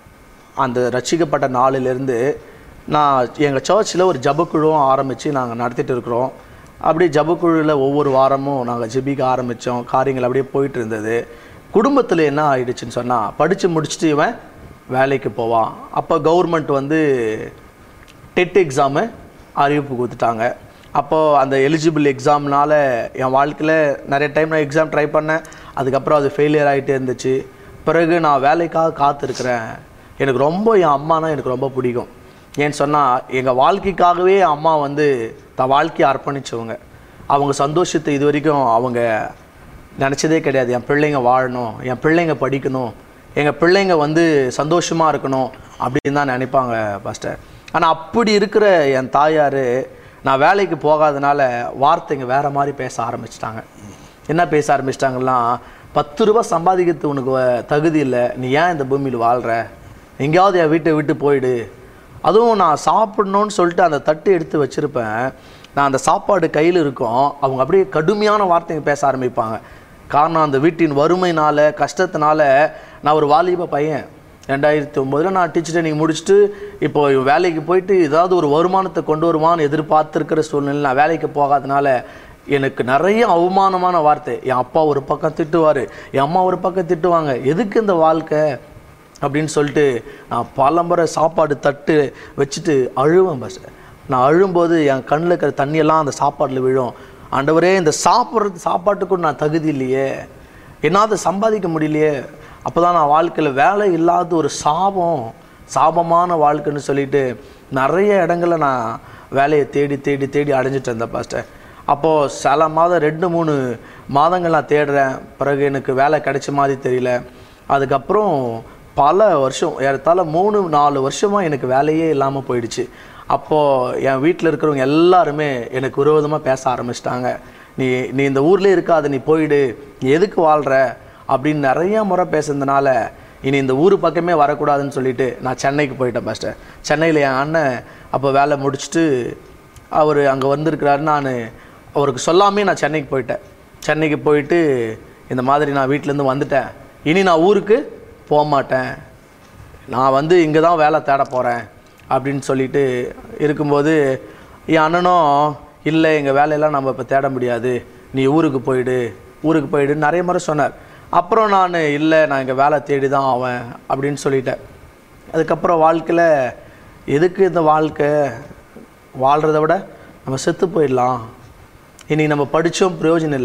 அந்த ரட்சிக்கப்பட்ட நாளிலிருந்து நான் எங்கள் சர்ச்சில் ஒரு ஜபக்குழுவும் ஆரம்பித்து நாங்கள் நடத்திட்டு இருக்கிறோம் அப்படியே ஜபக்குழுவில் ஒவ்வொரு வாரமும் நாங்கள் ஜெபிக்க ஆரம்பித்தோம் காரியங்கள் அப்படியே போயிட்டு இருந்தது குடும்பத்தில் என்ன ஆயிடுச்சுன்னு சொன்னால் படித்து முடிச்சுட்டு இவன் வேலைக்கு போவான் அப்போ கவர்மெண்ட் வந்து டெட் எக்ஸாமு அறிவிப்பு கொடுத்துட்டாங்க அப்போது அந்த எலிஜிபிள் எக்ஸாம்னால என் வாழ்க்கையில் நிறைய டைம் நான் எக்ஸாம் ட்ரை பண்ணேன் அதுக்கப்புறம் அது ஃபெயிலியர் ஆகிட்டே இருந்துச்சு பிறகு நான் வேலைக்காக காத்திருக்கிறேன் எனக்கு ரொம்ப என் அம்மானா எனக்கு ரொம்ப பிடிக்கும் ஏன்னு சொன்னால் எங்கள் வாழ்க்கைக்காகவே என் அம்மா வந்து தன் வாழ்க்கையை அர்ப்பணிச்சவங்க அவங்க சந்தோஷத்தை இது வரைக்கும் அவங்க நினச்சதே கிடையாது என் பிள்ளைங்க வாழணும் என் பிள்ளைங்க படிக்கணும் எங்கள் பிள்ளைங்க வந்து சந்தோஷமாக இருக்கணும் அப்படின்னு தான் நினைப்பாங்க பாஸ்டர் ஆனால் அப்படி இருக்கிற என் தாயார் நான் வேலைக்கு போகாதனால வார்த்தைங்க வேற மாதிரி பேச ஆரம்பிச்சிட்டாங்க என்ன பேச ஆரம்பிச்சிட்டாங்கன்னா பத்து ரூபா சம்பாதிக்கிறது உனக்கு வ- தகுதி இல்லை நீ ஏன் இந்த பூமியில் வாழ்கிற எங்கேயாவது என் வீட்டை விட்டு போயிடு அதுவும் நான் சாப்பிடணும்னு சொல்லிட்டு அந்த தட்டு எடுத்து வச்சிருப்பேன் நான் அந்த சாப்பாடு கையில் இருக்கும் அவங்க அப்படியே கடுமையான வார்த்தைங்க பேச ஆரம்பிப்பாங்க காரணம் அந்த வீட்டின் வறுமைனால கஷ்டத்தினால நான் ஒரு வாலிப பையன் ரெண்டாயிரத்தி ஒம்போதில் நான் டீச்சர் ட்ரைனிங் முடிச்சுட்டு இப்போ இவன் வேலைக்கு போயிட்டு ஏதாவது ஒரு வருமானத்தை கொண்டு வருவான்னு எதிர்பார்த்துருக்கிற சூழ்நிலை நான் வேலைக்கு போகாதனால எனக்கு நிறைய அவமானமான வார்த்தை என் அப்பா ஒரு பக்கம் திட்டுவார் என் அம்மா ஒரு பக்கம் திட்டுவாங்க எதுக்கு இந்த வாழ்க்கை அப்படின்னு சொல்லிட்டு நான் பலமுறை சாப்பாடு தட்டு வச்சுட்டு அழுவேன் பஸ் நான் அழும்போது என் கண்ணில் இருக்கிற தண்ணியெல்லாம் அந்த சாப்பாட்டில் விழும் ஆண்டவரே இந்த சாப்பிட்றது சாப்பாட்டுக்கும் நான் தகுதி இல்லையே என்னால் சம்பாதிக்க முடியலையே அப்போ தான் நான் வாழ்க்கையில் வேலை இல்லாத ஒரு சாபம் சாபமான வாழ்க்கைன்னு சொல்லிட்டு நிறைய இடங்கள்ல நான் வேலையை தேடி தேடி தேடி அடைஞ்சிட்டு இருந்தேன் பாஸ்டர் அப்போது சில மாதம் ரெண்டு மூணு மாதங்கள் நான் தேடுறேன் பிறகு எனக்கு வேலை கிடைச்ச மாதிரி தெரியல அதுக்கப்புறம் பல வருஷம் ஏறத்தாழ மூணு நாலு வருஷமாக எனக்கு வேலையே இல்லாமல் போயிடுச்சு அப்போது என் வீட்டில் இருக்கிறவங்க எல்லாருமே எனக்கு விரோதமாக பேச ஆரம்பிச்சிட்டாங்க நீ நீ இந்த ஊர்லேயே இருக்காத நீ போயிடு நீ எதுக்கு வாழ்கிற அப்படின்னு நிறைய முறை பேசுனதுனால இனி இந்த ஊர் பக்கமே வரக்கூடாதுன்னு சொல்லிட்டு நான் சென்னைக்கு போயிட்டேன் மாஸ்டர் சென்னையில் என் அண்ணன் அப்போ வேலை முடிச்சுட்டு அவர் அங்கே வந்திருக்கிறாரு நான் அவருக்கு சொல்லாமே நான் சென்னைக்கு போயிட்டேன் சென்னைக்கு போயிட்டு இந்த மாதிரி நான் வீட்டிலேருந்து வந்துட்டேன் இனி நான் ஊருக்கு போக மாட்டேன் நான் வந்து இங்கே தான் வேலை தேட போகிறேன் அப்படின்னு சொல்லிட்டு இருக்கும்போது என் அண்ணனும் இல்லை எங்கள் வேலையெல்லாம் நம்ம இப்போ தேட முடியாது நீ ஊருக்கு போயிடு ஊருக்கு போயிடு நிறைய முறை சொன்னார் அப்புறம் நான் இல்லை நான் இங்கே வேலை தேடி தான் ஆவேன் அப்படின்னு சொல்லிட்டேன் அதுக்கப்புறம் வாழ்க்கையில் எதுக்கு இந்த வாழ்க்கை வாழ்கிறத விட நம்ம செத்து போயிடலாம் இனி நம்ம படித்தோம் பிரயோஜனம் இல்லை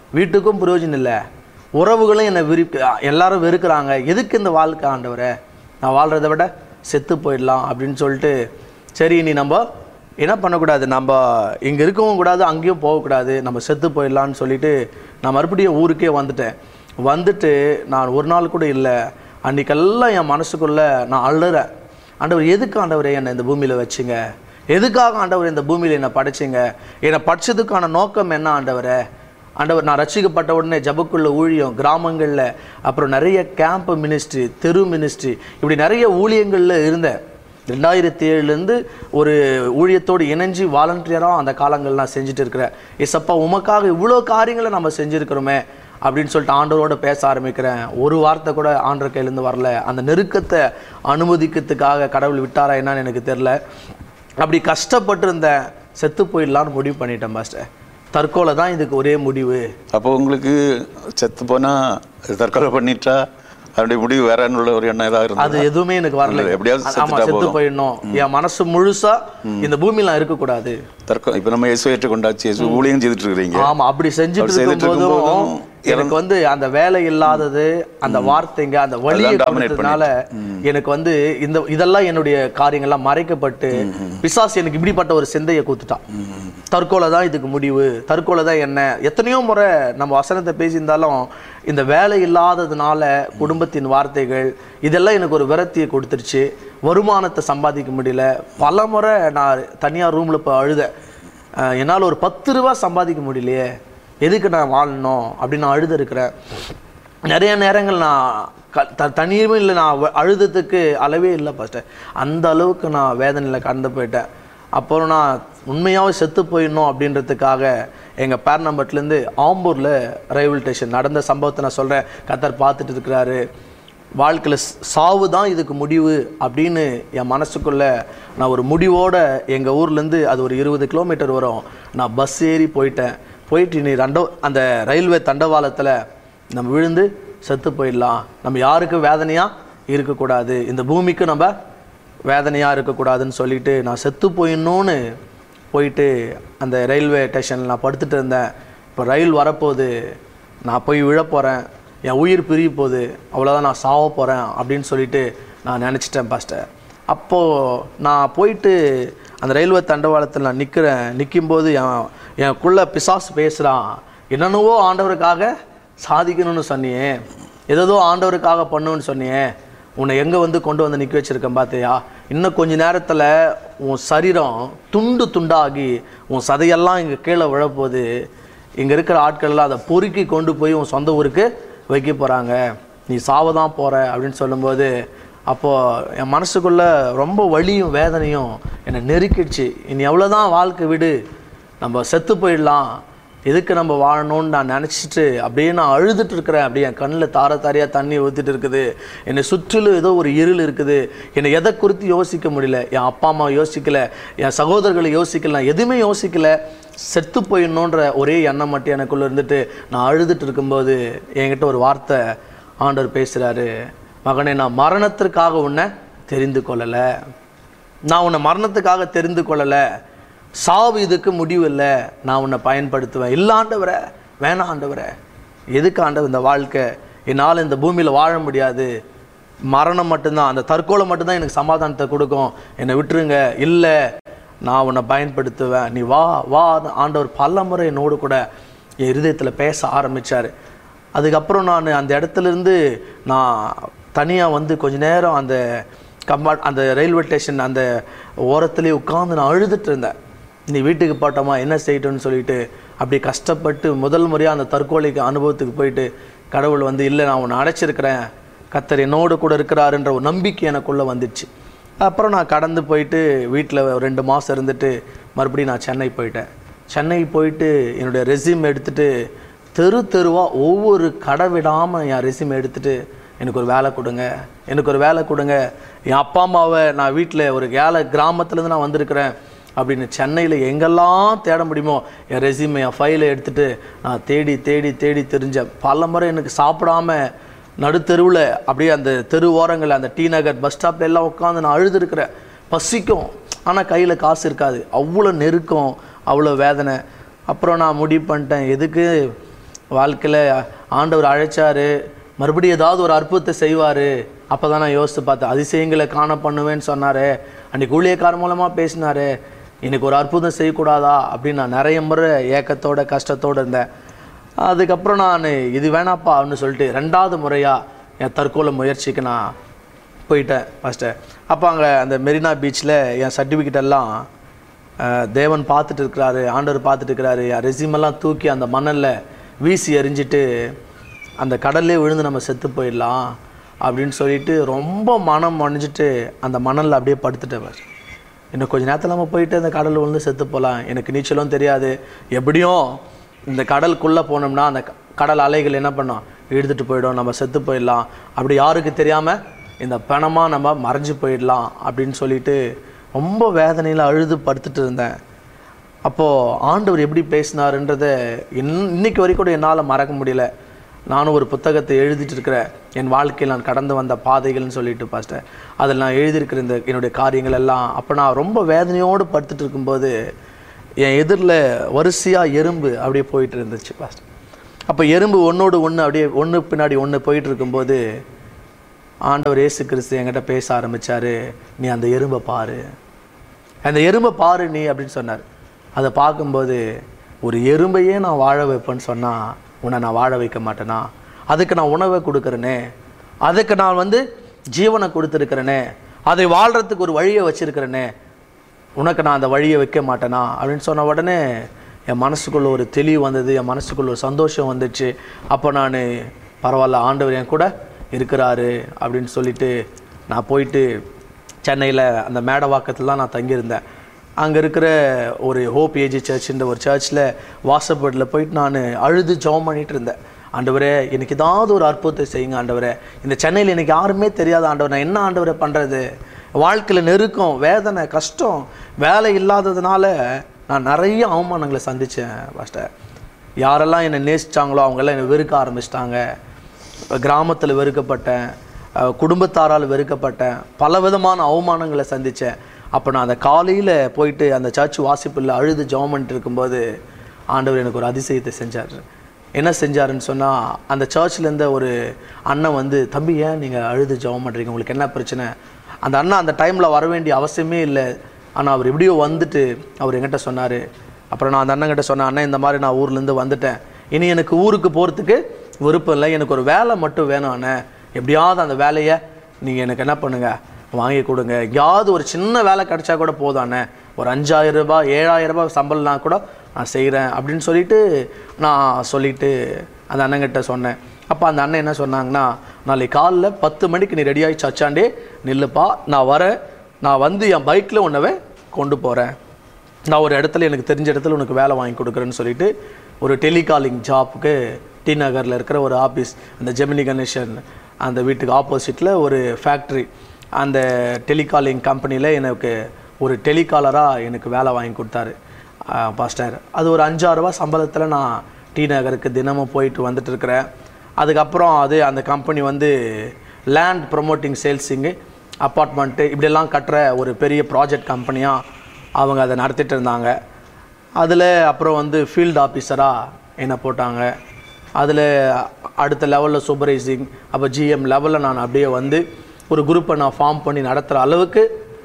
வீட்டுக்கும் பிரயோஜனம் இல்லை உறவுகளும் என்னை விரு எல்லாரும் வெறுக்கிறாங்க எதுக்கு இந்த வாழ்க்கை ஆண்டவரே நான் வாழ்கிறத விட செத்து போயிடலாம் அப்படின்னு சொல்லிட்டு சரி நீ நம்ம என்ன பண்ணக்கூடாது நம்ம இங்கே இருக்கவும் கூடாது அங்கேயும் போகக்கூடாது நம்ம செத்து போயிடலான்னு சொல்லிட்டு நான் மறுபடியும் ஊருக்கே வந்துட்டேன் வந்துட்டு நான் ஒரு நாள் கூட இல்லை அன்றைக்கெல்லாம் என் மனசுக்குள்ளே நான் அழுறேன் ஆண்டவர் எதுக்கு ஆண்டவரே என்னை இந்த பூமியில் வச்சிங்க எதுக்காக ஆண்டவர் இந்த பூமியில் என்னை படைச்சிங்க என்னை படிச்சதுக்கான நோக்கம் என்ன ஆண்டவரே ஆண்டவர் நான் ரட்சிக்கப்பட்ட உடனே ஜபக்குள்ள ஊழியம் கிராமங்களில் அப்புறம் நிறைய கேம்ப் மினிஸ்ட்ரி தெரு மினிஸ்ட்ரி இப்படி நிறைய ஊழியங்களில் இருந்தேன் ரெண்டாயிரத்தி ஏழுலேருந்து ஒரு ஊழியத்தோடு இணைஞ்சு வாலண்டியராக அந்த காலங்கள் நான் செஞ்சுட்டு இருக்கிறேன் ஏசப்பா உமக்காக இவ்வளோ காரியங்களை நம்ம செஞ்சுருக்கிறோமே அப்படின்னு சொல்லிட்டு ஆண்டவரோட பேச ஆரம்பிக்கிறேன் ஒரு வார்த்தை கூட ஆண்டர் கையிலேருந்து வரல அந்த நெருக்கத்தை அனுமதிக்கிறதுக்காக கடவுள் விட்டாரா என்னன்னு எனக்கு தெரில அப்படி கஷ்டப்பட்டிருந்தேன் செத்து போயிடலான்னு முடிவு பண்ணிட்டேன் மாஸ்டர் தற்கொலை தான் இதுக்கு ஒரே முடிவு அப்போ உங்களுக்கு செத்து போனா தற்கொலை பண்ணிட்டா அதனுடைய முடிவு வேறன்னு உள்ள ஒரு எண்ணம் ஏதாவது அது இருந்தது எதுவுமே எனக்கு வரல இல்ல, எப்படியாவது ஆமா செத்துட்டா செத்து போதும். போயிடணும் என் மனசு முழுசா இந்த பூமியில நான் இருக்கக்கூடாது தற்கொலை இப்போ நம்ம இயேசு ஏற்றுக்கொண்டாச்சு இயேசு ஊழியம் செய்துட்டு இருக்கிறீங்க ஆமா அப்படி செஞ்சுட்டு அப்படி செய்துட்டு இருக்கும் போதும் இருக்கும்போதும் எனக்கு வந்து அந்த வேலை இல்லாதது அந்த வார்த்தைங்க அந்த வழியை அதெல்லாம் dominate கொடுத்ததுனால எனக்கு வந்து இந்த இதெல்லாம் என்னுடைய காரியங்கள்லாம் மறைக்கப்பட்டு பிசாசு எனக்கு இப்படிப்பட்ட ஒரு சிந்தையை கொடுத்துட்டான் தற்கொலை தான் இதுக்கு முடிவு தற்கொலை தான் என்ன எத்தனையோ முறை நம்ம வசனத்தை பேசியிருந்தாலும் இந்த வேலை இல்லாததுனால குடும்பத்தின் வார்த்தைகள் இதெல்லாம் எனக்கு ஒரு விரக்தியை கொடுத்துருச்சு வருமானத்தை சம்பாதிக்க முடியல பல முறை நான் தனியார் ரூமில் போய் அழுதேன் அஹ் என்னால் ஒரு பத்து ரூபா சம்பாதிக்க முடியலையே எதுக்கு நான் வாழணும் அப்படின்னு நான் அழுது இருக்கிறேன் நிறைய நேரங்கள் நான் க த தனியுமே நான் வ- அழுததுக்கு அளவே இல்லை ஃபஸ்ட்டு அந்த அளவுக்கு நான் வேதனையில் கடந்து போயிட்டேன் அப்புறம் நான் உண்மையாகவே செத்து போயிடணும் அப்படின்றதுக்காக எங்கள் பேர்னம்பட்லேருந்து ஆம்பூரில் ரயில்வே ஸ்டேஷன் நடந்த சம்பவத்தை நான் சொல்கிறேன் கத்தர் பார்த்துட்டு இருக்கிறாரு வாழ்க்கையில் சாவு தான் இதுக்கு முடிவு அப்படின்னு என் மனசுக்குள்ள நான் ஒரு முடிவோட எங்கள் ஊர்லேருந்து அது ஒரு இருபது கிலோமீட்டர் வரும் நான் பஸ் ஏறி போயிட்டேன் போயிட்டு நீ ரெண்டோ அந்த ரயில்வே தண்டவாளத்தில் நம்ம விழுந்து செத்து போயிடலாம் நம்ம யாருக்கும் வேதனையாக இருக்கக்கூடாது இந்த பூமிக்கு நம்ம வேதனையாக இருக்கக்கூடாதுன்னு சொல்லிட்டு நான் செத்து போயிடணும்னு போயிட்டு அந்த ரயில்வே ஸ்டேஷனில் நான் படுத்துட்டு இருந்தேன் இப்போ ரயில் வரப்போகுது நான் போய் விழப் போகிறேன் என் உயிர் பிரிய போகுது அவ்வளோதான் நான் சாவ போகிறேன் அப்படின்னு சொல்லிட்டு நான் நினச்சிட்டேன் பாஸ்டர் அப்போது நான் போயிட்டு அந்த ரயில்வே தண்டவாளத்தில் நான் நிற்கிறேன் நிற்கும்போது என் எனக்குள்ள பிசாசு பேசுகிறான் என்னென்னவோ ஆண்டவருக்காக சாதிக்கணும்னு சொன்னியே ஏதோ ஆண்டவருக்காக பண்ணுன்னு சொன்னியே உன்னை எங்கே வந்து கொண்டு வந்து நிற்க வச்சிருக்கேன் பார்த்தியா இன்னும் கொஞ்ச நேரத்தில் உன் சரீரம் துண்டு துண்டாகி உன் சதையெல்லாம் இங்கே கீழே விழப்போகுது இங்கே இருக்கிற ஆட்கள்லாம் அதை பொறுக்கி கொண்டு போய் உன் சொந்த ஊருக்கு வைக்க போகிறாங்க நீ சாவ தான் போகிற அப்படின்னு சொல்லும்போது அப்போது என் மனசுக்குள்ளே ரொம்ப வலியும் வேதனையும் என்னை நெருக்கிடுச்சு இனி எவ்வளோதான் வாழ்க்கை விடு நம்ம செத்து போயிடலாம் எதுக்கு நம்ம வாழணும்னு நான் நினச்சிட்டு அப்படியே நான் அழுதுட்டு இருக்கிறேன் அப்படியே என் கண்ணில் தார தாரையாக தண்ணி ஊற்றிட்டு இருக்குது என்னை சுற்றிலும் ஏதோ ஒரு இருள் இருக்குது என்னை எதை குறித்து யோசிக்க முடியல என் அப்பா அம்மா யோசிக்கல என் சகோதரர்களை யோசிக்கல நான் எதுவுமே யோசிக்கல செத்து போயிடணுன்ற ஒரே எண்ணம் மட்டும் எனக்குள்ளே இருந்துட்டு நான் அழுதுட்டு இருக்கும்போது என்கிட்ட ஒரு வார்த்தை ஆண்டவர் பேசுகிறாரு மகனே நான் மரணத்திற்காக உன்னை தெரிந்து கொள்ளலை நான் உன்னை மரணத்துக்காக தெரிந்து கொள்ளலை சாவு இதுக்கு முடிவு இல்லை நான் உன்னை பயன்படுத்துவேன் இல்லை ஆண்டவரே வேணாம் ஆண்டவரே எதுக்கு ஆண்டவர் இந்த வாழ்க்கை என்னால் இந்த பூமியில் வாழ முடியாது மரணம் மட்டும்தான் அந்த தற்கொலை மட்டும்தான் எனக்கு சமாதானத்தை கொடுக்கும் என்னை விட்டுருங்க இல்லை நான் உன்னை பயன்படுத்துவேன் நீ வா வா ஆண்டவர் பல முறை என்னோடு கூட என் இருதயத்தில் பேச ஆரம்பிச்சார் அதுக்கப்புறம் நான் அந்த இடத்துல இருந்து நான் தனியாக வந்து கொஞ்ச நேரம் அந்த கம்பார்ட் அந்த ரயில்வே ஸ்டேஷன் அந்த ஓரத்துலேயே உட்காந்து நான் அழுதுட்டு இருந்தேன் நீ வீட்டுக்கு போட்டோமா என்ன செய்யட்டும்னு சொல்லிட்டு அப்படி கஷ்டப்பட்டு முதல் முறையாக அந்த தற்கொலைக்கு அனுபவத்துக்கு போயிட்டு கடவுள் வந்து இல்லை நான் உன்னை அடைச்சிருக்கிறேன் கத்தர் என்னோடு கூட இருக்கிறாருன்ற ஒரு நம்பிக்கை எனக்குள்ளே வந்துடுச்சு அப்புறம் நான் கடந்து போயிட்டு வீட்டில் ரெண்டு மாதம் இருந்துட்டு மறுபடியும் நான் சென்னை போயிட்டேன் சென்னை போயிட்டு என்னுடைய ரெஸ்யூம் எடுத்துட்டு தெரு தெருவாக ஒவ்வொரு கடை விடாமல் என் ரெஸ்யூம் எடுத்துட்டு எனக்கு ஒரு வேலை கொடுங்க எனக்கு ஒரு வேலை கொடுங்க என் அப்பா அம்மாவை நான் வீட்டில் ஒரு ஏழை கிராமத்துலேருந்து நான் வந்திருக்கிறேன் அப்படின்னு சென்னையில் எங்கெல்லாம் தேட முடியுமோ என் ரெஸ்யூமை என் ஃபைலை எடுத்துட்டு நான் தேடி தேடி தேடி தெரிஞ்சேன் பல முறை எனக்கு சாப்பிடாம நடுத்தெருவில் அப்படியே அந்த தெரு ஓரங்கள் அந்த டி நகர் பஸ் ஸ்டாப்ல எல்லாம் உட்காந்து நான் அழுதுருக்கிறேன் பசிக்கும் ஆனால் கையில் காசு இருக்காது அவ்வளோ நெருக்கம் அவ்வளோ வேதனை அப்புறம் நான் முடிவு பண்ணிட்டேன் எதுக்கு வாழ்க்கையில் ஆண்டவர் அழைச்சாரு மறுபடியும் ஏதாவது ஒரு அற்புதத்தை செய்வார் அப்போ தான் நான் யோசித்து பார்த்தேன் அதிசயங்களை காண பண்ணுவேன்னு சொன்னார் அன்றைக்கி ஊழியக்காரர் மூலமாக பேசினாரு எனக்கு ஒரு அற்புதம் செய்யக்கூடாதா அப்படின்னு நான் நிறைய முறை ஏக்கத்தோட கஷ்டத்தோடு இருந்தேன் அதுக்கப்புறம் நான் இது வேணாப்பா அப்படின்னு சொல்லிட்டு ரெண்டாவது முறையாக என் தற்கொலை முயற்சிக்கு நான் போயிட்டேன் ஃபஸ்ட்டு அப்போ அங்கே அந்த மெரினா பீச்சில் என் சர்டிஃபிகேட் எல்லாம் அஹ், தேவன் பார்த்துட்டு இருக்கிறாரு ஆண்டவர் பார்த்துட்டு இருக்கிறாரு என் resume எல்லாம் தூக்கி அந்த மணலில் வீசி எறிஞ்சிட்டு அந்த கடல்லே விழுந்து நம்ம செத்து போயிடலாம் அப்படின்னு சொல்லிட்டு ரொம்ப மனம் அணிஞ்சிட்டு அந்த மணலில் அப்படியே படுத்துட்டவர் இன்னும் கொஞ்ச நேரத்தில் நம்ம போயிட்டு அந்த கடலில் விழுந்து செத்து போகலாம் எனக்கு நீச்சலும் தெரியாது எப்படியும் இந்த கடலுக்குள்ளே போனோம்னா அந்த க- கடல் அலைகள் என்ன பண்ணோம் இழுத்துட்டு போயிடும் நம்ம செத்து போயிடலாம் அப்படி யாருக்கு தெரியாமல் இந்த பணமாக நம்ம மறைஞ்சு போயிடலாம் அப்படின்னு சொல்லிட்டு ரொம்ப வேதனையில் அழுது படுத்துட்டு இருந்தேன் அப்போது ஆண்டவர் எப்படி பேசினாருன்றத இன் இன்னைக்கு வரைக்கும் கூட என்னால் மறக்க முடியல நானும் ஒரு புத்தகத்தை எழுதிட்டு இருக்கிறேன் என் வாழ்க்கையில் நான் கடந்து வந்த பாதைகள்னு சொல்லிட்டு பாஸ்டர் அதில் நான் எழுதியிருக்கிற இந்த என்னுடைய காரியங்கள் எல்லாம் அப்போ நான் ரொம்ப வேதனையோடு படுத்துட்டு இருக்கும்போது என் எதிரில் வரிசையாக எறும்பு அப்படியே போயிட்டு இருந்துச்சு பாஸ்டர் அப்போ எறும்பு ஒன்றோடு ஒன்று அப்படியே ஒன்று பின்னாடி ஒன்று போயிட்டு இருக்கும்போது ஆண்டவர் இயேசு கிறிஸ்து என்கிட்ட பேச ஆரம்பிச்சாரு நீ அந்த எறும்பை பாரு அந்த எறும்பை பாரு நீ அப்படின்னு சொன்னார் அதை பார்க்கும்போது ஒரு எறும்பையே நான் வாழ வைப்பேன்னு சொன்னால் உன்னை நான் வாழ வைக்க மாட்டேனா அதுக்கு நான் உணவை கொடுக்குறேனே அதுக்கு நான் வந்து ஜீவனை கொடுத்துருக்கிறேனே அதை வாழ்கிறதுக்கு ஒரு வழியை வச்சிருக்கிறேனே உனக்கு நான் அந்த வழியை வைக்க மாட்டேனா அப்படின்னு சொன்ன உடனே என் மனசுக்குள்ள ஒரு தெளிவு வந்தது என் மனசுக்குள்ள ஒரு சந்தோஷம் வந்துச்சு அப்போ நான் பரவாயில்ல ஆண்டவர் என் கூட இருக்கிறாரு அப்படின்னு சொல்லிட்டு நான் போயிட்டு சென்னையில் அந்த மேடவாக்கத்தில் தான் நான் தங்கியிருந்தேன் அங்கே இருக்கிற ஒரு ஹோப் ஏஜி சர்ச்ன்ற ஒரு சர்ச்சில் வாசப்படில் போயிட்டு நான் அழுது ஜெபம் பண்ணிட்டு இருந்தேன் ஆண்டவரே எனக்கு ஏதாவது ஒரு அற்புதத்தை செய்யுங்க ஆண்டவரே இந்த சென்னையில் எனக்கு யாருமே தெரியாத ஆண்டவர் நான் என்ன ஆண்டவரை பண்ணுறது வாழ்க்கையில் நெருக்கம் வேதனை கஷ்டம் வேலை இல்லாததுனால நான் நிறைய அவமானங்களை சந்தித்தேன் பாஸ்டர் யாரெல்லாம் என்னை நேசிச்சாங்களோ அவங்கெல்லாம் என்னை வெறுக்க ஆரம்பிச்சிட்டாங்க கிராமத்தில் வெறுக்கப்பட்டேன் அஹ் குடும்பத்தாரால் வெறுக்கப்பட்டேன் பல விதமான அவமானங்களை சந்தித்தேன் அப்போ நான் அந்த காலையில் போயிட்டு அந்த சர்ச் வாசிப்பில் அழுது ஜெபம் பண்ணிட்டு இருக்கும்போது ஆண்டவர் எனக்கு ஒரு அதிசயத்தை செஞ்சார் என்ன செஞ்சாருன்னு சொன்னால் அந்த சர்ச்சில் இருந்த ஒரு அண்ணன் வந்து தம்பி ஏன் நீங்கள் அழுது ஜெபம் பண்ணுறீங்க உங்களுக்கு என்ன பிரச்சனை அந்த அண்ணன் அந்த டைமில் வர வேண்டிய அவசியமே இல்லை ஆனால் அவர் எப்படியோ வந்துட்டு அவர் என்கிட்ட சொன்னார் அப்புறம் நான் அந்த அண்ணன்கிட்ட சொன்னேன் அண்ணன் இந்த மாதிரி நான் ஊர்லேருந்து வந்துட்டேன் இனி எனக்கு ஊருக்கு போகிறதுக்கு விருப்பம் இல்லை எனக்கு ஒரு வேலை மட்டும் வேணும் அண்ணன் எப்படியாவது அந்த வேலையை நீங்கள் எனக்கு என்ன பண்ணுங்கள் வாங்கி கொடுங்க எங்கேயாவது ஒரு சின்ன வேலை கிடைச்சா கூட போதும் அண்ணே ஒரு அஞ்சாயிரம் ரூபாய் ஏழாயிரம் ரூபாய் சம்பளம்னா கூட நான் செய்கிறேன் அப்படின்னு சொல்லிட்டு நான் சொல்லிட்டு அந்த அண்ணங்கிட்ட சொன்னேன் அப்போ அந்த அண்ணன் என்ன சொன்னாங்கன்னா நாளைக்கு காலைல பத்து மணிக்கு நீ ரெடியாகி சச்சாண்டே நில்லுப்பா நான் வரேன் நான் வந்து என் பைக்கில் உன்னவே கொண்டு போகிறேன் நான் ஒரு இடத்துல எனக்கு தெரிஞ்ச இடத்துல உனக்கு வேலை வாங்கி கொடுக்குறேன்னு சொல்லிட்டு ஒரு டெலிகாலிங் ஜாப்புக்கு டி நகரில் இருக்கிற ஒரு ஆஃபீஸ் அந்த ஜெமினி கணேசன் அந்த வீட்டுக்கு ஆப்போசிட்டில் ஒரு ஃபேக்ட்ரி அந்த டெலிகாலிங் கம்பெனியில் எனக்கு ஒரு டெலிகாலராக எனக்கு வேலை வாங்கி கொடுத்தாரு பாஸ்டர் அது ஒரு அஞ்சாறு ரூபா சம்பளத்தில் நான் டி நகருக்கு தினமும் போயிட்டு வந்துட்டு இருக்கிறேன் அதுக்கப்புறம் அது அந்த கம்பெனி வந்து லேண்ட் ப்ரொமோட்டிங் சேல்ஸிங்கு அப்பார்ட்மெண்ட்டு இப்படியெல்லாம் கட்டுற ஒரு பெரிய ப்ராஜெக்ட் கம்பெனியாக அவங்க அதை நடத்திட்டு இருந்தாங்க அதில் அப்புறம் வந்து ஃபீல்டு ஆஃபீஸராக என்னை போட்டாங்க அதில் அடுத்த லெவலில் சூப்பர்வைசிங் அப்போ ஜிஎம் லெவலில் நான் அப்படியே வந்து ஒரு குரூப்பை நான் ஃபார்ம் பண்ணி நடத்துகிற அளவுக்கு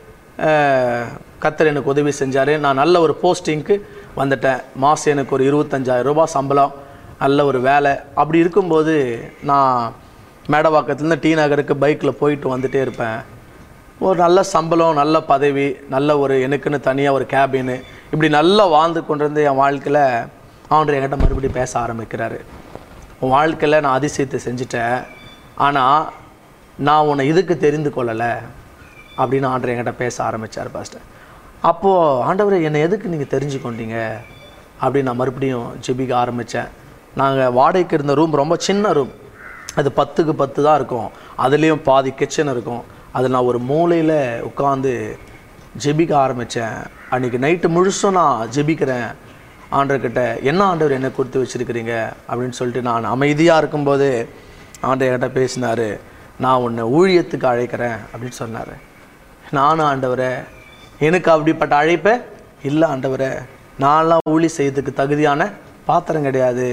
அஹ், கர்த்தர் எனக்கு உதவி செஞ்சார் நான் நல்ல ஒரு போஸ்டிங்க்கு வந்துட்டேன் மாதம் எனக்கு ஒரு இருபத்தஞ்சாயிரம் ரூபாய் சம்பளம் நல்ல ஒரு வேலை அப்படி இருக்கும்போது நான் மேடவாக்கத்துலேருந்து டி நகருக்கு பைக்கில் போயிட்டு வந்துட்டே இருப்பேன் ஒரு நல்ல சம்பளம் நல்ல பதவி நல்ல ஒரு எனக்குன்னு தனியாக ஒரு கேபின்னு இப்படி நல்லா வாழ்ந்து கொண்டிருந்த என் வாழ்க்கையில் ஆண்டவர் என்கிட்ட மறுபடியும் பேச ஆரம்பிக்கிறாரு உன் வாழ்க்கையில் நான் அதிசயத்தை செஞ்சுட்டேன் ஆனால் நான் உன்னை இதுக்கு தெரிந்து கொள்ளலை அப்படின்னு ஆண்டவர் என்கிட்ட பேச ஆரம்பித்தார் பாஸ்டர் அப்போது ஆண்டவரை என்னை எதுக்கு நீங்கள் தெரிஞ்சு கொண்டீங்க அப்படின்னு நான் மறுபடியும் ஜெபிக்க ஆரம்பித்தேன் நாங்கள் வாடகைக்கு இருந்த ரூம் ரொம்ப சின்ன ரூம் அது பத்துக்கு பத்து தான் இருக்கும் அதுலேயும் பாதி கிச்சன் இருக்கும் அதில் நான் ஒரு மூலையில் உட்காந்து ஜெபிக்க ஆரம்பித்தேன் அன்றைக்கி நைட்டு முழுசும் நான் ஜெபிக்கிறேன் ஆண்டர்கிட்ட என்ன ஆண்டவர் என்ன கொடுத்து வச்சிருக்கிறீங்க அப்படின்னு சொல்லிட்டு நான் அமைதியாக இருக்கும்போது ஆண்டவர் என்கிட்ட பேசினார் நான் உன்னை ஊழியத்துக்கு அழைக்கிறேன் அப்படின்னு சொன்னார் நானும் ஆண்டவரே எனக்கு அப்படிப்பட்ட அழைப்பை இல்லை ஆண்டவரே நான்லாம் ஊழி செய்யறதுக்கு தகுதியான பாத்திரம் கிடையாது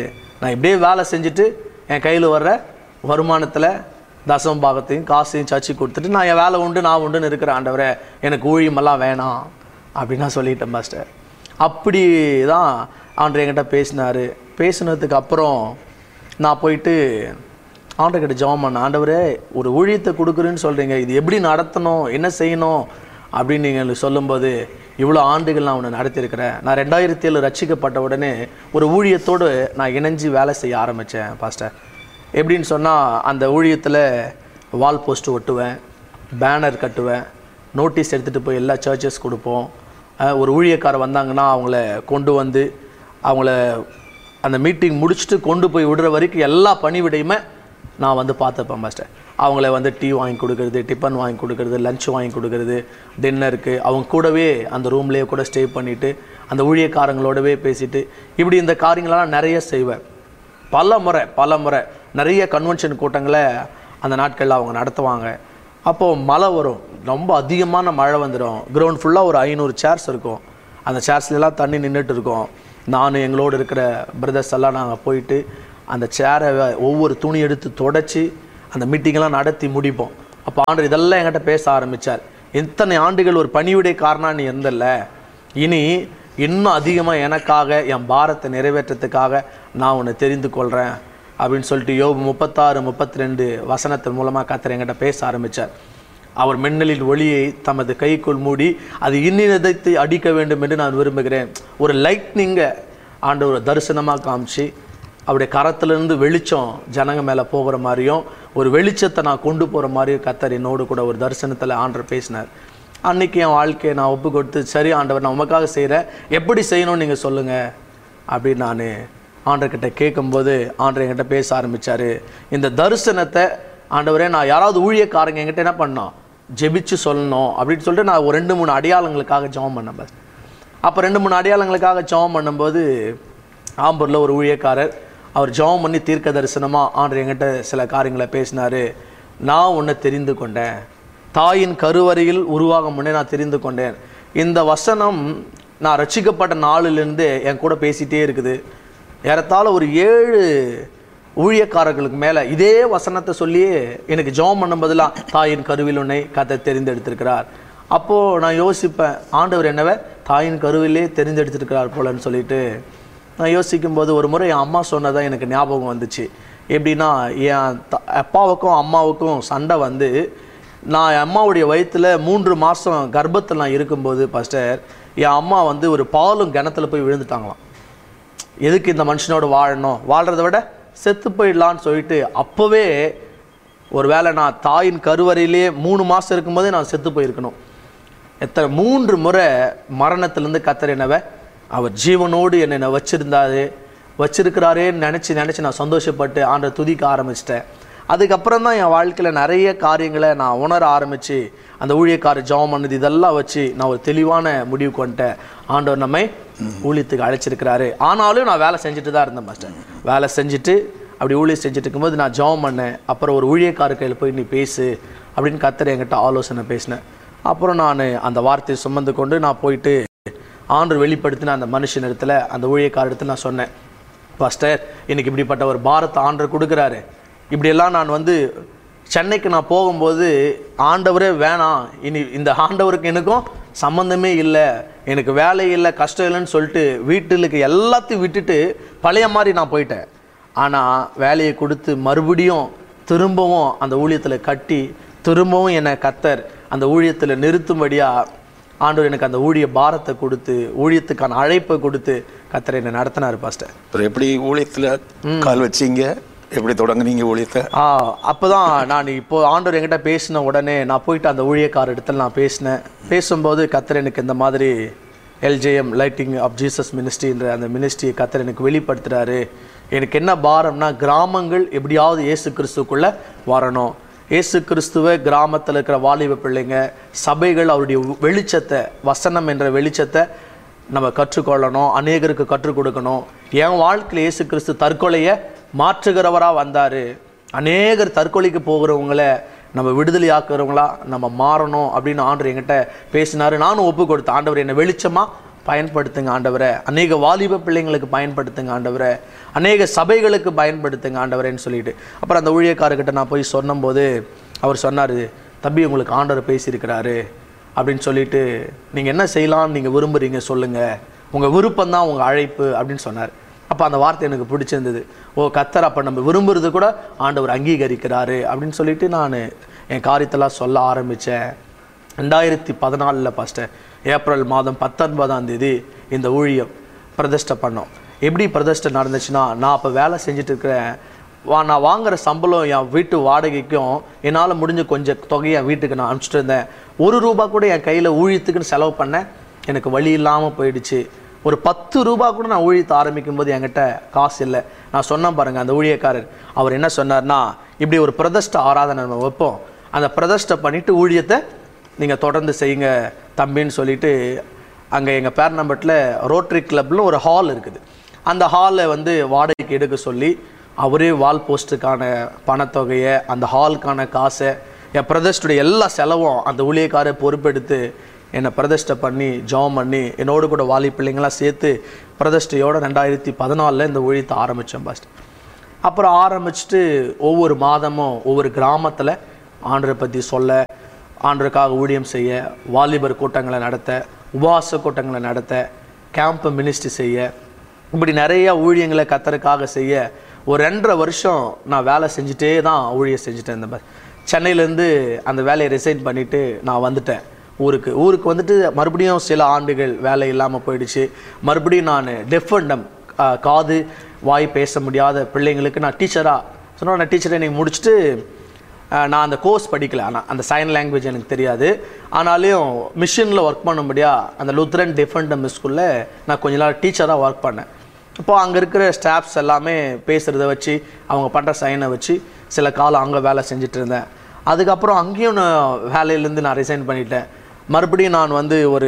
நான் இப்படியே வேலை செஞ்சுட்டு என் கையில் வர்ற வருமானத்தில் தசம பாகத்தையும் காசையும் சர்ச்சு கொடுத்துட்டு நான் என் வேலை உண்டு நான் உண்டுன்னு இருக்கிற ஆண்டவரே எனக்கு ஊழியமெல்லாம் வேணாம் அப்படின்னு நான் சொல்லிட்டேன் மாஸ்டர் அப்படி தான் ஆண்டவர் என்கிட்ட பேசினார் பேசினதுக்கு அப்புறம் நான் போயிட்டு ஆண்டவர்கிட்ட ஜெபம் பண்ணேன் ஆண்டவரே ஒரு ஊழியத்தை கொடுக்குறேன்னு சொல்கிறீங்க இது எப்படி நடத்தணும் என்ன செய்யணும் அப்படின்னு நீங்கள் எனக்கு சொல்லும்போது இவ்வளோ ஆண்டுகள் நான் உன்னை நடத்தியிருக்கிறேன் நான் ரெண்டாயிரத்தி ஏழு ரட்சிக்கப்பட்ட உடனே ஒரு ஊழியத்தோடு நான் இணைஞ்சு வேலை செய்ய ஆரம்பித்தேன் பாஸ்டர் எப்படின்னு சொன்னால் அந்த ஊழியத்தில் வால் போஸ்ட் ஒட்டுவேன் பேனர் கட்டுவேன் நோட்டீஸ் எடுத்துகிட்டு போய் எல்லா சர்ச்சஸ் கொடுப்போம் அஹ் ஒரு ஊழியக்காரர் வந்தாங்கன்னா அவங்கள கொண்டு வந்து அவங்கள அந்த மீட்டிங் முடிச்சுட்டு கொண்டு போய் விடுற வரைக்கும் எல்லா பணிவிடையுமே நான் வந்து பார்த்துப்பேன் மாஸ்டர் அவங்கள வந்து டீ வாங்கி கொடுக்கறது டிஃபன் வாங்கி கொடுக்கறது லஞ்ச் வாங்கி கொடுக்கறது டின்னருக்கு அவங்க கூடவே அந்த ரூம்லேயே கூட ஸ்டே பண்ணிவிட்டு அந்த ஊழியக்காரங்களோடவே பேசிட்டு இப்படி இந்த காரியங்களெல்லாம் நிறைய செய்வேன் பல முறை பல முறை நிறைய கன்வென்ஷன் கூட்டங்களை அந்த நாட்களில் அவங்க நடத்துவாங்க அப்போது மழை வரும் ரொம்ப அதிகமான மழை வந்துடும் கிரவுண்ட் ஃபுல்லாக ஒரு ஐநூறு சேர்ஸ் இருக்கும் அந்த சேர்ஸ்லாம் தண்ணி நின்றுட்டு இருக்கும் நான் எங்களோடு இருக்கிற பிரதர்ஸ் எல்லாம் நாங்கள் போயிட்டு அந்த சேரை ஒவ்வொரு துணி எடுத்து தொடச்சி அந்த மீட்டிங்கெல்லாம் நடத்தி முடிப்போம் அப்போ ஆண்டு இதெல்லாம் என்கிட்ட பேச ஆரம்பித்தார் இத்தனை ஆண்டுகள் ஒரு பணிவிடை காரணம் நீ இருந்தல்ல இனி இன்னும் அதிகமாக எனக்காக என் பாரத்தை நிறைவேற்றத்துக்காக நான் உன்னை தெரிந்து கொள்கிறேன் அப்படின்னு சொல்லிட்டு யோபு முப்பத்தாறு முப்பத்தி ரெண்டு வசனத்தின் மூலமாக கத்தர் என்கிட்ட பேச ஆரம்பித்தார் அவர் மின்னலின் ஒளியை தமது கைக்குள் மூடி அது இன்னினத்தை அடிக்க வேண்டும் என்று நான் விரும்புகிறேன் ஒரு லைட்னிங்கை ஆண்டவர் தரிசனமாக காமிச்சு அவருடைய கரத்திலிருந்து வெளிச்சம் ஜனங்க மேலே போகிற மாதிரியும் ஒரு வெளிச்சத்தை நான் கொண்டு போகிற மாதிரியும் கத்தர் என்னோடு கூட ஒரு தரிசனத்தில் ஆண்டவர் பேசினார் அன்னைக்கு என் வாழ்க்கையை நான் ஒப்பு கொடுத்து சரி ஆண்டவர் நான் உமக்காக செய்கிறேன் எப்படி செய்யணும்னு நீங்கள் சொல்லுங்கள் அப்படின்னு நான் ஆண்டர்கிட்ட கேட்கும்போது ஆண்டர் என்கிட்ட பேச ஆரம்பிச்சாரு இந்த தரிசனத்தை ஆண்டவரே நான் யாராவது ஊழியக்காரங்க என்கிட்ட என்ன பண்ணோம் ஜெபிச்சு சொல்லணும் அப்படின்னு சொல்லிட்டு நான் ஒரு ரெண்டு மூணு அடையாளங்களுக்காக ஜெபம் பண்ணேன் பஸ் அப்போ ரெண்டு மூணு அடையாளங்களுக்காக ஜெபம் பண்ணும்போது ஆம்பூரில் ஒரு ஊழியக்காரர் அவர் ஜெபம் பண்ணி தீர்க்க தரிசனமாக ஆண்டர் என்கிட்ட சில காரியங்களை பேசினாரு நான் உன்னை தெரிந்து கொண்டேன் தாயின் கருவறையில் உருவாகும் முன்னே நான் தெரிந்து கொண்டேன் இந்த வசனம் நான் ரட்சிக்கப்பட்ட நாளிலிருந்து என் கூட பேசிகிட்டே இருக்குது ஏறத்தாழ ஒரு ஏழு ஊழியக்காரர்களுக்கு மேலே இதே வசனத்தை சொல்லியே எனக்கு ஜெபம் பண்ணும்போதெல்லாம் தாயின் கருவில் உன்னை கத்தை தெரிந்தெடுத்திருக்கிறார் அப்போது நான் யோசிப்பேன் ஆண்டவர் என்னவே தாயின் கருவிலே தெரிந்தெடுத்திருக்கிறார் போலன்னு சொல்லிட்டு நான் யோசிக்கும்போது ஒரு முறை என் அம்மா சொன்னதான் எனக்கு ஞாபகம் வந்துச்சு எப்படின்னா என் த- அப்பாவுக்கும் அம்மாவுக்கும் சண்டை வந்து நான் என் அம்மாவுடைய வயித்துல மூன்று மாதம் கர்ப்பத்தில் நான் இருக்கும்போது பாஸ்டர் என் அம்மா வந்து ஒரு பாலும் கிணத்துல போய் விழுந்துட்டாங்களாம் எதுக்கு இந்த மனுஷனோட வாழணும் வாழ்கிறத விட செத்து போயிடலான்னு சொல்லிட்டு அப்போவே ஒரு வேளை நான் தாயின் கருவறையிலே மூணு மாதம் இருக்கும்போதே நான் செத்து போயிருக்கணும் எத்தனை மூன்று முறை மரணத்திலேருந்து கத்தர் என்னவ அவர் ஜீவனோடு என்னை வச்சிருந்தாரு வச்சிருக்கிறாரேன்னு நினச்சி நினச்சி நான் சந்தோஷப்பட்டு ஆண்டை துதிக்க ஆரம்பிச்சிட்டேன் அதுக்கப்புறம் தான் என் வாழ்க்கையில் நிறைய காரியங்களை நான் உணர ஆரம்பித்து அந்த ஊழியக்காரர் ஜெபம் பண்ணது இதெல்லாம் வச்சு நான் ஒரு தெளிவான முடிவுக்கு வந்துட்டேன் ஆண்டவர் நம்மை ஊழியத்துக்கு அழைச்சிருக்கிறாரு ஆனாலும் நான் வேலை செஞ்சுட்டு தான் இருந்தேன் மாஸ்டர் வேலை செஞ்சுட்டு அப்படி ஊழியம் செஞ்சுட்டு இருக்கும்போது நான் ஜெபம் பண்ணேன் அப்புறம் ஒரு ஊழியக்கார கையில் போய் நீ பேசு அப்படின்னு கத்தர் என்கிட்ட ஆலோசனை பேசினேன் அப்புறம் நான் அந்த வார்த்தையை சுமந்து கொண்டு நான் போயிட்டு ஆண்டு வெளிப்படுத்தின அந்த மனுஷன் இடத்துல அந்த ஊழியக்கார இடத்துல நான் சொன்னேன் பாஸ்டர் இன்னைக்கு இப்படிப்பட்ட ஒரு பாரத்தை ஆண்டர் கொடுக்குறாரு இப்படியெல்லாம் நான் வந்து சென்னைக்கு நான் போகும்போது ஆண்டவரே வேணாம் இனி இந்த ஆண்டவருக்கு எனக்கும் சம்மந்தமே இல்லை எனக்கு வேலை இல்லை கஷ்டம் இல்லைன்னு சொல்லிட்டு வீட்டுக்கு எல்லாத்தையும் விட்டுட்டு பழைய மாதிரி நான் போயிட்டேன் ஆனால் வேலையை கொடுத்து மறுபடியும் திரும்பவும் அந்த ஊழியத்தில் கட்டி திரும்பவும் என்னை கத்தர் அந்த ஊழியத்தில் நிறுத்தும்படியாக ஆண்டவர் எனக்கு அந்த ஊழிய பாரத்தை கொடுத்து ஊழியத்துக்கான அழைப்பை கொடுத்து கத்தர் என்னை நடத்தினார் பாஸ்டர் அப்புறம் எப்படி ஊழியத்துல கால் வச்சீங்க எப்படி தொடங்குனீங்க ஊழியத்தை ஆ அப்பதான் நான் இப்போ ஆண்டவர் என்கிட்ட பேசின உடனே நான் போயிட்டு அந்த ஊழியக்கார இடத்துல நான் பேசினேன் பேசும்போது கத்தர் எனக்கு இந்த மாதிரி எல்ஜேஎம் லைட்டிங் ஆஃப் ஜீசஸ் மினிஸ்ட்ரின்ற அந்த மினிஸ்ட்ரியை கத்தர் எனக்கு வெளிப்படுத்துறாரு எனக்கு என்ன பாரம்னா கிராமங்கள் எப்படியாவது இயேசு கிறிஸ்துக்குள்ள வரணும் இயேசு கிறிஸ்துவ கிராமத்தில் இருக்கிற வாலிப பிள்ளைங்க சபைகள் அவருடைய வெளிச்சத்தை வசனம் என்ற வெளிச்சத்தை நம்ம கற்றுக்கொள்ளணும் அநேகருக்கு கற்றுக் கொடுக்கணும் என் வாழ்க்கையில் இயேசு கிறிஸ்து தற்கொலையை மாற்றுகிறவராக வந்தார் அநேகர் தற்கொலைக்கு போகிறவங்கள நம்ம விடுதலை ஆக்குறவங்களா நம்ம மாறணும் அப்படின்னு ஆண்டவர் என்கிட்ட பேசினாரு நானும் ஒப்பு கொடுத்தேன் ஆண்டவர் என்னை வெளிச்சமாக பயன்படுத்துங்க ஆண்டவரை அநேக வாலிப பிள்ளைங்களுக்கு பயன்படுத்துங்க ஆண்டவரை அநேக சபைகளுக்கு பயன்படுத்துங்க ஆண்டவரேன்னு சொல்லிட்டு அப்புறம் அந்த ஊழியக்காரர்கிட்ட நான் போய் சொன்னபோது அவர் சொன்னார் தம்பி உங்களுக்கு ஆண்டவர் பேசியிருக்கிறாரு அப்படின்னு சொல்லிட்டு நீங்கள் என்ன செய்யலாம்னு நீங்கள் விரும்புகிறீங்க சொல்லுங்கள் உங்கள் விருப்பம் தான் உங்கள் அழைப்பு அப்படின்னு சொன்னார் அப்போ அந்த வார்த்தை எனக்கு பிடிச்சிருந்தது ஓ கத்தர் அப்போ நம்ம விரும்புறது கூட ஆண்டவர் அங்கீகரிக்கிறாரு அப்படின்னு சொல்லிட்டு நான் என் காரியத்தெல்லாம் சொல்ல ஆரம்பித்தேன் ரெண்டாயிரத்தி பதினாலில் ஃபஸ்ட்டு ஏப்ரல் மாதம் பத்தொன்பதாம் தேதி இந்த ஊழியம் பிரதிஷ்டை பண்ணோம் எப்படி பிரதிஷ்டை நடந்துச்சுன்னா நான் அப்போ வேலை செஞ்சுட்டு இருக்கிறேன் வா நான் வாங்குற சம்பளம் என் வீட்டு வாடகைக்கும் என்னால் முடிஞ்ச கொஞ்சம் தொகையை என் வீட்டுக்கு நான் அனுப்பிச்சிட்டு இருந்தேன் ஒரு ரூபா கூட என் கையில் ஊழியத்துக்குன்னு செலவு பண்ணேன் எனக்கு வழி இல்லாமல் போயிடுச்சு ஒரு பத்து ரூபா கூட நான் ஊழியத்தை ஆரம்பிக்கும் போது என்கிட்ட காசு இல்லை நான் சொன்னேன் பாருங்க அந்த ஊழியக்காரர் அவர் என்ன சொன்னார்னா இப்படி ஒரு பிரதிஷ்ட ஆராதனை நம்ம வைப்போம் அந்த பிரதிஷ்டை பண்ணிட்டு ஊழியத்தை நீங்கள் தொடர்ந்து செய்யுங்க தம்பின்னு சொல்லிட்டு அங்கே எங்கள் பேர்னம்பட்டில் ரோட்டரி கிளப்ல ஒரு ஹால் இருக்குது அந்த ஹாலை வந்து வாடகைக்கு எடுக்க சொல்லி அவரே வால் போஸ்ட்டுக்கான பணத்தொகையை அந்த ஹாலுக்கான காசை என் பிரதிஷ்டுடைய எல்லா செலவும் அந்த ஊழியக்காரை பொறுப்பெடுத்து என்னை பிரதிஷ்டை பண்ணி ஜாம் பண்ணி என்னோடு கூட வாலி பிள்ளைங்களாம் சேர்த்து பிரதிஷ்டையோட ரெண்டாயிரத்தி பதினாலில் இந்த ஊழியத்தை ஆரம்பித்தோம் ஃபஸ்ட் அப்புறம் ஆரம்பிச்சுட்டு ஒவ்வொரு மாதமும் ஒவ்வொரு கிராமத்தில் ஆண்டரை பற்றி சொல்ல ஆண்டருக்காக ஊழியம் செய்ய வாலிபர் கூட்டங்களை நடத்த உபவாச கூட்டங்களை நடத்த கேம்ப் மினிஸ்ட்ரி செய்ய இப்படி நிறைய ஊழியங்களை கத்தருக்காக செய்ய ஒரு ரெண்டரை வருஷம் நான் வேலை செஞ்சுட்டே தான் ஊழியம் செஞ்சுட்டேன் இந்த மாதிரி சென்னையிலேருந்து அந்த வேலையை ரிசைன் பண்ணிவிட்டு நான் வந்துட்டேன் ஊருக்கு ஊருக்கு வந்துட்டு மறுபடியும் சில ஆண்டுகள் வேலை இல்லாமல் போயிடுச்சு மறுபடியும் நான் டெஃபண்டம் காது வாய் பேச முடியாத பிள்ளைங்களுக்கு நான் டீச்சராக சொன்னால் நான் டீச்சரை நீங்கள் முடிச்சுட்டு அஹ், நான் அந்த கோர்ஸ் படிக்கல ஆனால் அந்த சைன் லாங்குவேஜ் எனக்கு தெரியாது ஆனாலும் மிஷினில் ஒர்க் பண்ணும்படியா அந்த லுத்ரன் டிஃபண்டம் ஸ்கூலில் நான் கொஞ்ச நாள் டீச்சராக ஒர்க் பண்ணேன் இப்போ அங்கே இருக்கிற ஸ்டாஃப்ஸ் எல்லாமே பேசுகிறத வச்சு அவங்க பண்ணுற சைனை வச்சு சில காலம் அங்கே வேலை செஞ்சுட்டு இருந்தேன் அதுக்கப்புறம் அங்கேயும் நான் வேலையிலேருந்து நான் ரிசைன் பண்ணிட்டேன் மறுபடியும் நான் வந்து ஒரு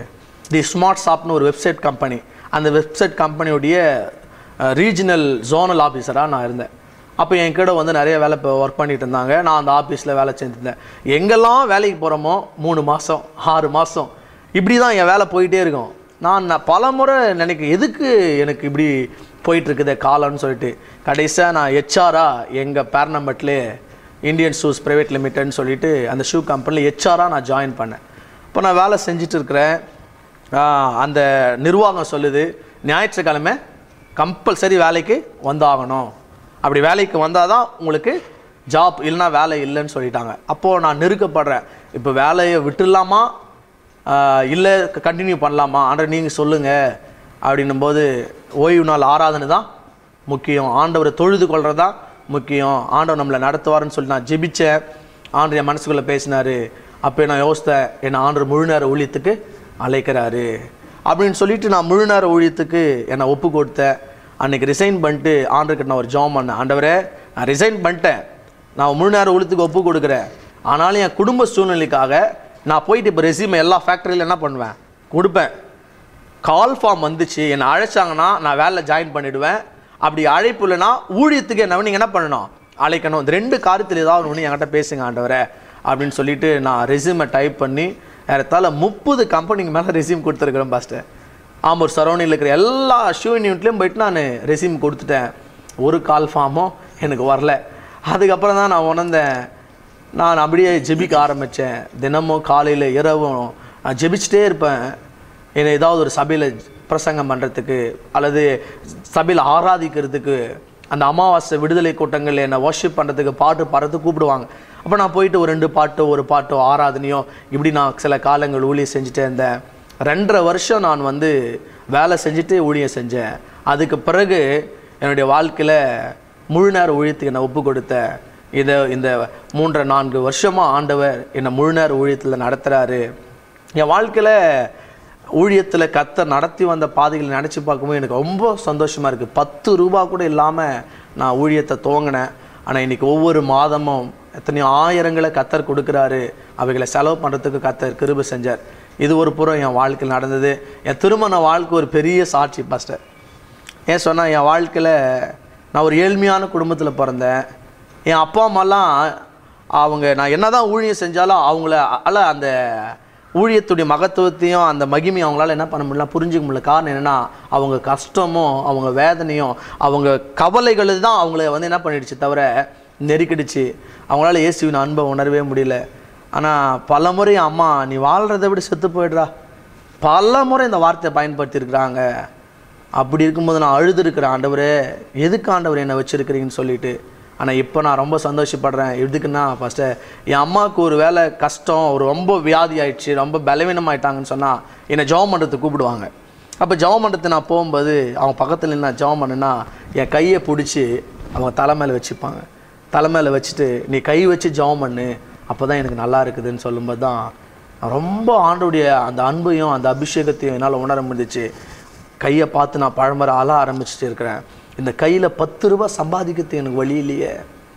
தி ஸ்மார்ட் ஷாப்னு ஒரு வெப்சைட் கம்பெனி அந்த வெப்சைட் கம்பெனியுடைய ரீஜனல் ஜோனல் ஆஃபீஸராக நான் இருந்தேன் அப்போ என் கூட வந்து நிறைய வேலை இப்போ ஒர்க் பண்ணிட்டு இருந்தாங்க நான் அந்த ஆஃபீஸில் வேலை செஞ்சுருந்தேன் எங்கெல்லாம் வேலைக்கு போகிறோமோ மூணு மாதம் ஆறு மாதம் இப்படி தான் என் வேலை போயிட்டே இருக்கும் நான் நான் பல முறை நினைக்க எதுக்கு எனக்கு இப்படி போயிட்டு இருக்குதே காலம்னு சொல்லிட்டு கடைசியாக நான் ஹெச்ஆராக எங்கள் பேர்னம்பட்லே இந்தியன் ஷூஸ் ப்ரைவேட் லிமிடெட்னு சொல்லிட்டு அந்த ஷூ கம்பெனியில் ஹெச்ஆராக நான் ஜாயின் பண்ணேன் இப்போ நான் வேலை செஞ்சுட்டு இருக்கிறேன் ஆஹ் அந்த நிர்வாகம் சொல்லுது ஞாயிற்றுக்கிழமை கம்பல்சரி வேலைக்கு வந்தாகணும் அப்படி வேலைக்கு வந்தால் தான் உங்களுக்கு ஜாப் இல்லைன்னா வேலை இல்லைன்னு சொல்லிட்டாங்க அப்போது நான் நெருக்கப்படுறேன் இப்போ வேலையை விட்டுடலாமா இல்லை கண்டினியூ பண்ணலாமா ஆண்டவர் நீங்கள் சொல்லுங்கள் அப்படின்னும்போது ஓய்வு நாள் ஆராதனை தான் முக்கியம் ஆண்டவரை தொழுது கொள்றது தான் முக்கியம் ஆண்டவர் நம்மளை நடத்துவாருன்னு சொல்லி நான் ஜெபிச்சேன் ஆண்டவர் என் மனசுக்குள்ளே பேசினாரு அப்போ நான் யோசித்தேன் என்னை ஆண்டவர் முழு நேர ஊழியத்துக்கு அழைக்கிறாரு அப்படின்னு சொல்லிட்டு நான் முழு நேர ஊழியத்துக்கு என்னை ஒப்பு கொடுத்தேன் அன்னைக்கு ரிசைன் பண்ணிட்டு ஆண்டவர்கிட்ட நான் ஒரு ஜாம் பண்ணேன் ஆண்டவரே நான் ரிசைன் பண்ணிட்டேன் நான் முழு நேர ஊழியத்துக்கு ஒப்பு கொடுக்குறேன் ஆனாலும் என் குடும்ப சூழ்நிலைக்காக நான் போயிட்டு இப்போ ரெசியூம் எல்லா ஃபேக்ட்ரியில என்ன பண்ணுவேன் கொடுப்பேன் கால் ஃபார்ம் வந்துச்சு என்னை அழைச்சாங்கன்னா நான் வேலையில் ஜாயின் பண்ணிடுவேன் அப்படி அழைப்பு இல்லைன்னா ஊழியத்துக்கு என்ன நீங்கள் என்ன பண்ணணும் அழைக்கணும் இந்த ரெண்டு காரியத்தில் ஏதாவது ஒன்று என்கிட்ட பேசுங்க ஆண்டவரே அப்படின்னு சொல்லிட்டு நான் ரெசியூமை டைப் பண்ணி ஏறத்தாழ முப்பது கம்பெனிக்கு மேலே ரெசியூம் கொடுத்துருக்குறேன் பாஸ்டர் ஆம்பூர் சரௌண்டிங்கில் இருக்கிற எல்லா ஷூ யூனிட்லேயும் போயிட்டு நான் ரெசியூம் கொடுத்துட்டேன் ஒரு கால் ஃபார்மும் எனக்கு வரல அதுக்கப்புறம் தான் நான் உணர்ந்தேன் நான் அப்படியே ஜெபிக்க ஆரம்பித்தேன் தினமும் காலையில் இரவும் நான் ஜெபிச்சிட்டே இருப்பேன் என்னை ஏதாவது ஒரு சபையில் பிரசங்கம் பண்ணுறதுக்கு அல்லது சபையில் ஆராதிக்கிறதுக்கு அந்த அமாவாசை விடுதலை கூட்டங்களில் என்னை வர்ஷிப் பண்ணுறதுக்கு பாட்டு பாடுறதுக்கு கூப்பிடுவாங்க அப்போ நான் போயிட்டு ஒரு ரெண்டு பாட்டோ ஒரு பாட்டோ ஆராதனையோ இப்படி நான் சில காலங்கள் ஊழியம் செஞ்சுட்டே இருந்தேன் ரெண்டரை வருஷம் நான் வந்து வேலை செஞ்சுட்டு ஊழியம் செஞ்சேன் அதுக்கு பிறகு என்னுடைய வாழ்க்கையில் முழு நேர ஊழியத்துக்கு என்னை ஒப்பு கொடுத்தேன் இதை இந்த மூன்றரை நான்கு வருஷமாக ஆண்டவர் என்னை முழு நேர ஊழியத்தில் நடத்துகிறாரு என் வாழ்க்கையில் ஊழியத்தில் கத்த நடத்தி வந்த பாதைகளை நினச்சி பார்க்கும்போது எனக்கு ரொம்ப சந்தோஷமாக இருக்குது பத்து ரூபா கூட இல்லாமல் நான் ஊழியத்தை துவங்கினேன் ஆனால் இன்னைக்கு ஒவ்வொரு மாதமும் எத்தனையோ ஆயிரங்களை கத்தர் கொடுக்குறாரு அவைகளை செலவு பண்ணுறதுக்கு கத்தர் கிருபை செஞ்சார் இது ஒரு புறம் என் வாழ்க்கையில் நடந்தது என் திருமண வாழ்க்கை ஒரு பெரிய சாட்சி பாஸ்டர் ஏன் சொன்னால் என் வாழ்க்கையில் நான் ஒரு ஏழ்மையான குடும்பத்தில் பிறந்தேன் என் அப்பா அம்மாலாம் அவங்க நான் என்னதான் ஊழியம் செஞ்சாலும் அவங்கள அல்ல அந்த ஊழியத்துடைய மகத்துவத்தையும் அந்த மகிமையும் அவங்களால என்ன பண்ண முடியல புரிஞ்சுக்க முடியல காரணம் என்னன்னா அவங்க கஷ்டமும் அவங்க வேதனையும் அவங்க கவலைகள் தான் அவங்கள வந்து என்ன பண்ணிடுச்சு தவிர நெருக்கிடுச்சு அவங்களால இயேசுவின் அன்பை உணரவே முடியல ஆனால் பல முறை அம்மா நீ வாழ்கிறத விட செத்து போயிடுறா பல முறை இந்த வார்த்தையை பயன்படுத்தியிருக்கிறாங்க அப்படி இருக்கும்போது நான் அழுதுருக்கிறேன் ஆண்டவரே எதுக்கு ஆண்டவர் என்னை வச்சிருக்கிறீங்கன்னு சொல்லிட்டு ஆனால் இப்போ நான் ரொம்ப சந்தோஷப்படுறேன் எதுக்குன்னா ஃபஸ்ட்டு என் அம்மாவுக்கு ஒரு வேலை கஷ்டம் ஒரு ரொம்ப வியாதி ஆயிடுச்சு ரொம்ப பலவீனமாயிட்டாங்கன்னு சொன்னால் என்னை ஜெபம் பண்ணுறதுக்கு கூப்பிடுவாங்க அப்போ ஜெபம் பண்ணுறதுக்கு நான் போகும்போது அவங்க பக்கத்தில் நான் ஜெபம் பண்ணுனா என் கையை பிடிச்சி அவங்க தலை மேலே வச்சுப்பாங்க தலை மேலே வச்சுட்டு நீ கை வச்சு ஜெபம் பண்ணு அப்போ தான் எனக்கு நல்லா இருக்குதுன்னு சொல்லும்போது தான் நான் ரொம்ப ஆண்டுடைய அந்த அன்பையும் அந்த அபிஷேகத்தையும் என்னால் உணர முடிஞ்சிச்சு கையை பார்த்து நான் பழமர அழ ஆரம்பிச்சுட்டு இருக்கிறேன் இந்த கையில் பத்து ரூபா சம்பாதிக்கிறது எனக்கு வழி இல்லையே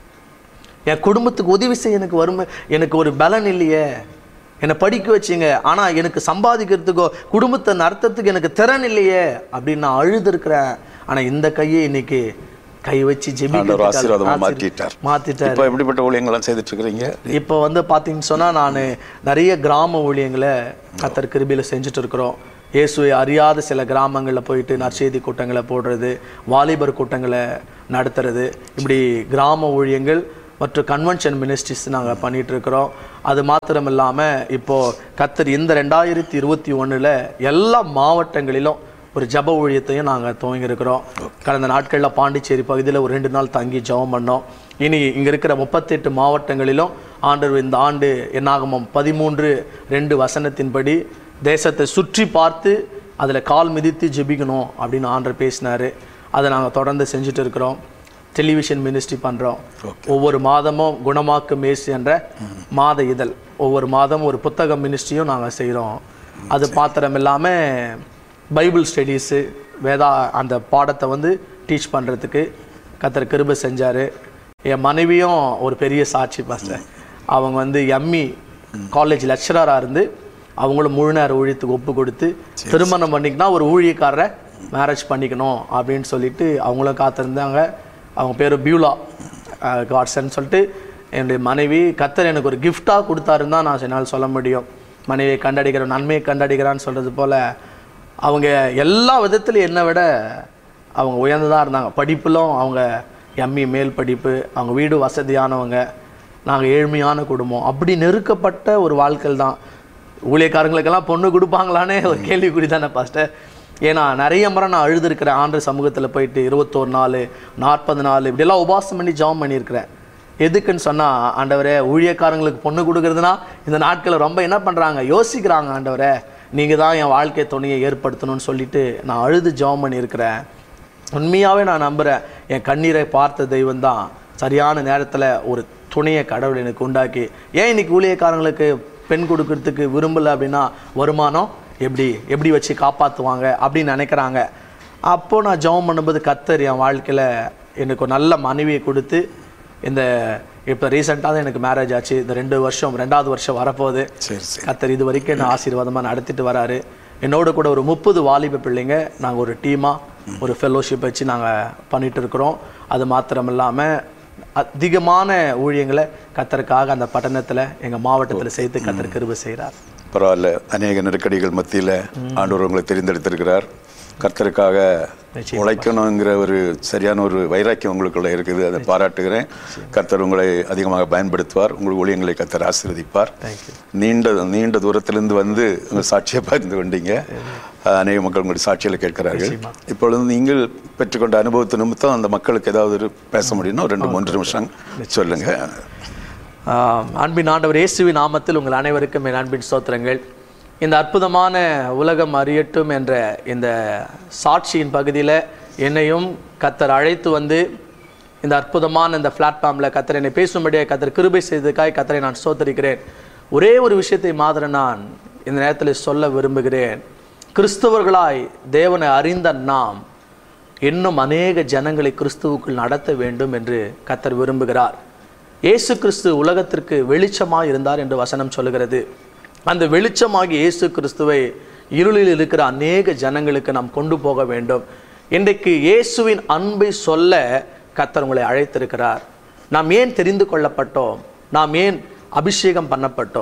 என் குடும்பத்துக்கு உதவி செய்ய எனக்கு வறுமை எனக்கு ஒரு பலன் இல்லையே என்னை படிக்க வச்சிங்க ஆனால் எனக்கு சம்பாதிக்கிறதுக்கோ குடும்பத்தை நடத்துறதுக்கு எனக்கு திறன் இல்லையே அப்படின்னு நான் அழுதுருக்கிறேன் ஆனால் இந்த கையை இன்னைக்கு கை வச்சு ஆண்டவர் ஆசீர்வாதமா ஜெபிக்க மாற்றிட்டார் மாற்றிட்டார் இப்போ எப்படிப்பட்ட ஊழியங்கள்லாம் செய்துட்டு இருக்கிறீங்க இப்போ வந்து பார்த்தீங்கன்னு சொன்னால் நான் நிறைய கிராம ஊழியங்களை கத்தர் கிருபியில் செஞ்சுட்டு இருக்கிறோம் இயேசுவை அறியாத சில கிராமங்களில் போயிட்டு நற்செய்தி கூட்டங்களை போடுறது வாலிபர் கூட்டங்களை நடத்துறது இப்படி கிராம ஊழியங்கள் மற்றும் கன்வென்ஷன் மினிஸ்ட்ரிஸ் நாங்கள் பண்ணிட்டு இருக்கிறோம் அது மாத்திரம் இல்லாமல் இப்போது கத்தர் இந்த ரெண்டாயிரத்தி இருபத்தி ஒன்றில் எல்லா மாவட்டங்களிலும் ஒரு ஜப ஊழியத்தையும் நாங்கள் துவங்கியிருக்கிறோம் கடந்த நாட்களில் பாண்டிச்சேரி பகுதியில் ஒரு ரெண்டு நாள் தங்கி ஜெபம் பண்ணோம் இனி இங்கே இருக்கிற முப்பத்தெட்டு மாவட்டங்களிலும் ஆண்டவர் இந்த ஆண்டு என்னாகமம் பதிமூன்று ரெண்டு வசனத்தின்படி தேசத்தை சுற்றி பார்த்து அதில் கால் மிதித்து ஜெபிக்கணும் அப்படின்னு ஆண்டர் பேசினார் அதை நாங்கள் தொடர்ந்து செஞ்சுட்டு இருக்கிறோம் டெலிவிஷன் மினிஸ்ட்ரி பண்ணுறோம் ஒவ்வொரு மாதமும் குணமாக்கு மேசி என்ற மாத இதழ் ஒவ்வொரு மாதம் ஒரு புத்தக மினிஸ்ட்ரியும் நாங்கள் செய்கிறோம் அது மாத்திரம் இல்லாமல் பைபிள் ஸ்டடீஸு வேதா அந்த பாடத்தை வந்து டீச் பண்ணுறதுக்கு கத்தர் கிருபை செஞ்சார் என் மனைவியும் ஒரு பெரிய சாட்சி பாஸ்டர் அவங்க வந்து எம்மி காலேஜ் லெக்சராக இருந்து அவங்களும் முழு நேர ஊழியத்துக்கு ஒப்பு கொடுத்து திருமணம் பண்ணிக்கினா ஒரு ஊழியக்காரரை மேரேஜ் பண்ணிக்கணும் அப்படின்னு சொல்லிட்டு அவங்களும் காத்திருந்தாங்க அவங்க பேர் பியூலா காட்ஸ்ன்னு சொல்லிட்டு என்னுடைய மனைவி கத்தர் எனக்கு ஒரு கிஃப்டாக கொடுத்தாருன்னு தான் நான் என்னால் சொல்ல முடியும் மனைவியை கண்டடிக்கிற நன்மையை கண்டடிக்கிறான்னு சொல்கிறது போல் அவங்க எல்லா விதத்துலையும் என்னை விட அவங்க உயர்ந்ததாக இருந்தாங்க படிப்பிலும் அவங்க எம்மி மேல் படிப்பு அவங்க வீடு வசதியானவங்க நாங்கள் ஏழ்மையான குடும்பம் அப்படி நெருக்கப்பட்ட ஒரு வாழ்க்கை தான் ஊழியக்காரங்களுக்கெல்லாம் பொண்ணு கொடுப்பாங்களானே ஒரு கேள்விக்குறி தானே பாஸ்டர் ஏன்னா நிறைய முறை நான் அழுதுருக்கிறேன் ஆண்டு சமூகத்தில் போயிட்டு இருபத்தோரு நாள் நாற்பது நாள் இப்படியெல்லாம் உபாசம் பண்ணி ஜாம் பண்ணியிருக்கிறேன் எதுக்குன்னு சொன்னால் ஆண்டவரே ஊழியக்காரங்களுக்கு பொண்ணு கொடுக்குறதுனா இந்த நாட்களில் ரொம்ப என்ன பண்ணுறாங்க யோசிக்கிறாங்க ஆண்டவரே நீங்கள் தான் என் வாழ்க்கை துணையை ஏற்படுத்தணும்னு சொல்லிட்டு நான் அழுது ஜாம் பண்ணியிருக்கிறேன் உண்மையாகவே நான் நம்புகிறேன் என் கண்ணீரை பார்த்த தெய்வம் தான் சரியான நேரத்தில் ஒரு துணையை கடவுள் எனக்கு உண்டாக்கி ஏன் இன்னைக்கு ஊழியக்காரங்களுக்கு பெண் கொடுக்கறதுக்கு விரும்பலை அப்படின்னா வருமானம் எப்படி எப்படி வச்சு காப்பாற்றுவாங்க அப்படின்னு நினைக்கிறாங்க அப்போ நான் ஜெபம் பண்ணும்போது கத்தர் என் வாழ்க்கையில் எனக்கு ஒரு நல்ல மனைவியை கொடுத்து இந்த இப்போ ரீசெண்டாக தான் எனக்கு மேரேஜ் ஆச்சு இந்த ரெண்டு வருஷம் ரெண்டாவது வருஷம் வரப்போகுது சரி சரி கத்தர் இது வரைக்கும் என்ன ஆசீர்வாதமாக நடத்திட்டு வராரு என்னோட கூட ஒரு முப்பது வாலிப பிள்ளைங்க நாங்கள் ஒரு டீமாக ஒரு ஃபெல்லோஷிப் வச்சு நாங்கள் பண்ணிட்டு இருக்கிறோம் அது மாத்திரம் இல்லாமல் அதிகமான ஊழியங்களை கத்தருக்காக அந்த பட்டணத்தில் எங்கள் மாவட்டத்தில் சேர்த்து கத்தர் கிருபை செய்கிறார் பரவாயில்ல அநேக நெருக்கடிகள் மத்தியில் ஆண்டவர் உங்களை தெரிந்தெடுத்திருக்கிறார் கர்த்தருக்காக நிச்சயமா. உழைக்கணுங்கிற ஒரு சரியான ஒரு வைராக்கியம் உங்களுக்குள்ள இருக்குது அதை பாராட்டுகிறேன் கர்த்தர் உங்களை அதிகமாக பயன்படுத்துவார் உங்கள் ஊழியங்களை கர்த்தர் ஆசீர்வதிப்பார் தேங்க்யூ நீண்ட நீண்ட தூரத்திலிருந்து வந்து உங்கள் சாட்சியை பகிர்ந்து கொண்டீங்க அஹ், அநேக மக்கள் உங்களுடைய சாட்சிகளை கேட்கிறார்கள் நிச்சயமா. இப்பொழுது நீங்கள் பெற்றுக்கொண்ட அனுபவத்து நிமித்தம் அந்த மக்களுக்கு ஏதாவது ஒரு பேச முடியும்னா ஒரு ரெண்டு மூன்று நிமிஷம் சொல்லுங்க ஆம், அன்பின் ஆண்டவர் இயேசுவின் நாமத்தில் உங்கள் அனைவருக்கும் என் அன்பின் ஸ்தோத்திரங்கள் இந்த அற்புதமான உலகம் அறியட்டும் என்ற இந்த சாட்சியின் பகுதியில் என்னையும் கத்தர் அழைத்து வந்து இந்த அற்புதமான இந்த பிளாட்ஃபார்மில் கத்தர் என்னை பேசும்படியாக கத்தர் கிருபை செய்ததுக்காய் கத்தரை நான் ஸ்தோத்தரிக்கிறேன் ஒரே ஒரு விஷயத்தை மாத்திர நான் இந்த நேரத்தில் சொல்ல விரும்புகிறேன் கிறிஸ்தவர்களாய் தேவனை அறிந்த நாம் இன்னும் அநேக ஜனங்களை கிறிஸ்துவுக்குள் நடத்த வேண்டும் என்று கத்தர் விரும்புகிறார் இயேசு கிறிஸ்து உலகத்திற்கு வெளிச்சமாய் இருந்தார் என்று வசனம் சொல்லுகிறது அந்த வெளிச்சமாகி இயேசு கிறிஸ்துவை இருளில் இருக்கிற அநேக ஜனங்களுக்கு நாம் கொண்டு போக வேண்டும் இன்றைக்கு இயேசுவின் அன்பை சொல்ல கத்தர் உங்களை அழைத்திருக்கிறார் நாம் ஏன் தெரிந்து கொள்ளப்பட்டோம் நாம் ஏன் அபிஷேகம் பண்ணப்பட்டோம்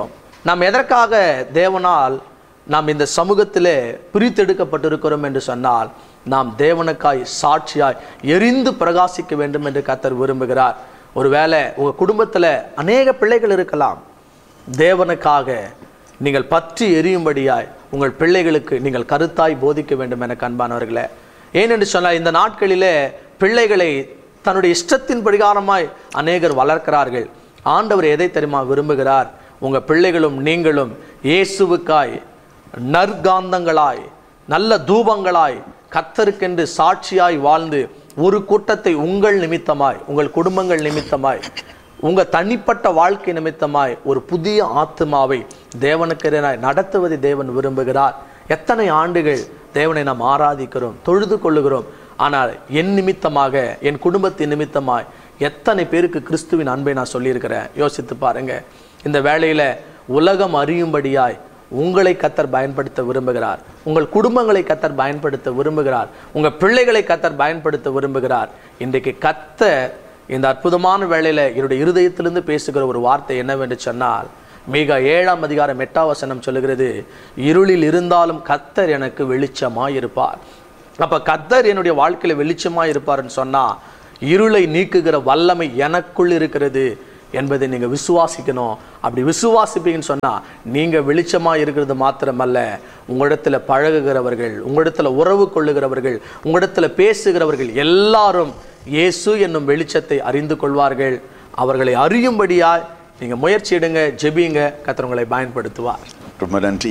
நாம் எதற்காக தேவனால் நாம் இந்த சமூகத்திலே பிரித்தெடுக்கப்பட்டிருக்கிறோம் என்று சொன்னால் நாம் தேவனுக்காய் சாட்சியாய் எரிந்து பிரகாசிக்க வேண்டும் என்று கத்தர் விரும்புகிறார் ஒருவேளை உங்க குடும்பத்துல அநேக பிள்ளைகள் இருக்கலாம் தேவனுக்காக நீங்கள் பற்றி எரியும்படியாய் உங்கள் பிள்ளைகளுக்கு நீங்கள் கருத்தாய் போதிக்க வேண்டும் என கண்பானவர்களே ஏனென்று சொன்னால் இந்த நாட்களிலே பிள்ளைகளை தன்னுடைய இஷ்டத்தின் பிரகாரமாய் அநேகர் வளர்க்கிறார்கள் ஆண்டவர் எதை தெரியுமா விரும்புகிறார் உங்க பிள்ளைகளும் நீங்களும் இயேசுவுக்காய் நற்காந்தங்களாய் நல்ல தூபங்களாய் கத்தருக்கென்று சாட்சியாய் வாழ்ந்து ஒரு கூட்டத்தை உங்கள் நிமித்தமாய் உங்கள் குடும்பங்கள் நிமித்தமாய் உங்க தனிப்பட்ட வாழ்க்கை நிமித்தமாய் ஒரு புதிய ஆத்மாவை தேவனுக்கெதிராய் நடத்துவதை தேவன் விரும்புகிறார் எத்தனை ஆண்டுகள் தேவனை நாம் ஆராதிக்கிறோம் தொழுது கொள்ளுகிறோம் ஆனால் என் நிமித்தமாக என் குடும்பத்தின் நிமித்தமாய் எத்தனை பேருக்கு கிறிஸ்துவின் அன்பை நான் சொல்லியிருக்கிறேன் யோசித்து பாருங்க இந்த வேளையில உலகம் அறியும்படியாய் உங்களை கத்தர் பயன்படுத்த விரும்புகிறார் உங்கள் குடும்பங்களை கத்தர் பயன்படுத்த விரும்புகிறார் உங்க பிள்ளைகளை கத்தர் பயன்படுத்த விரும்புகிறார் இன்றைக்கு கத்தர் இந்த அற்புதமான வேளையில என்னுடைய இருதயத்திலிருந்து பேசுகிற ஒரு வார்த்தை என்னவென்று சொன்னால் மிக ஏழாம் அதிகாரம் எட்டாம் வசனம் சொல்லுகிறது இருளில் இருந்தாலும் கத்தர் எனக்கு வெளிச்சமாய் இருப்பார் அப்ப கத்தர் என்னுடைய வாழ்க்கையில வெளிச்சமாய் இருப்பார்னு சொன்னா இருளை நீக்குகிற வல்லமை எனக்குள் இருக்கிறது என்பதை நீங்க விசுவாசிக்கணும் அப்படி விசுவாசிப்பீங்கன்னு சொன்னா நீங்க வெளிச்சமா இருக்கிறது மாத்திரமல்ல உங்களிடத்துல பழகுகிறவர்கள் உங்களிடத்துல உறவு கொள்ளுகிறவர்கள் உங்களிடத்துல பேசுகிறவர்கள் எல்லாரும் இயேசு என்னும் வெளிச்சத்தை அறிந்து கொள்வார்கள் அவர்களை அறியும்படியாய் நீங்க முயற்சி எடுங்க ஜெபிங்க கர்த்தர் உங்களை பயன்படுத்துவார் ரொம்ப நன்றி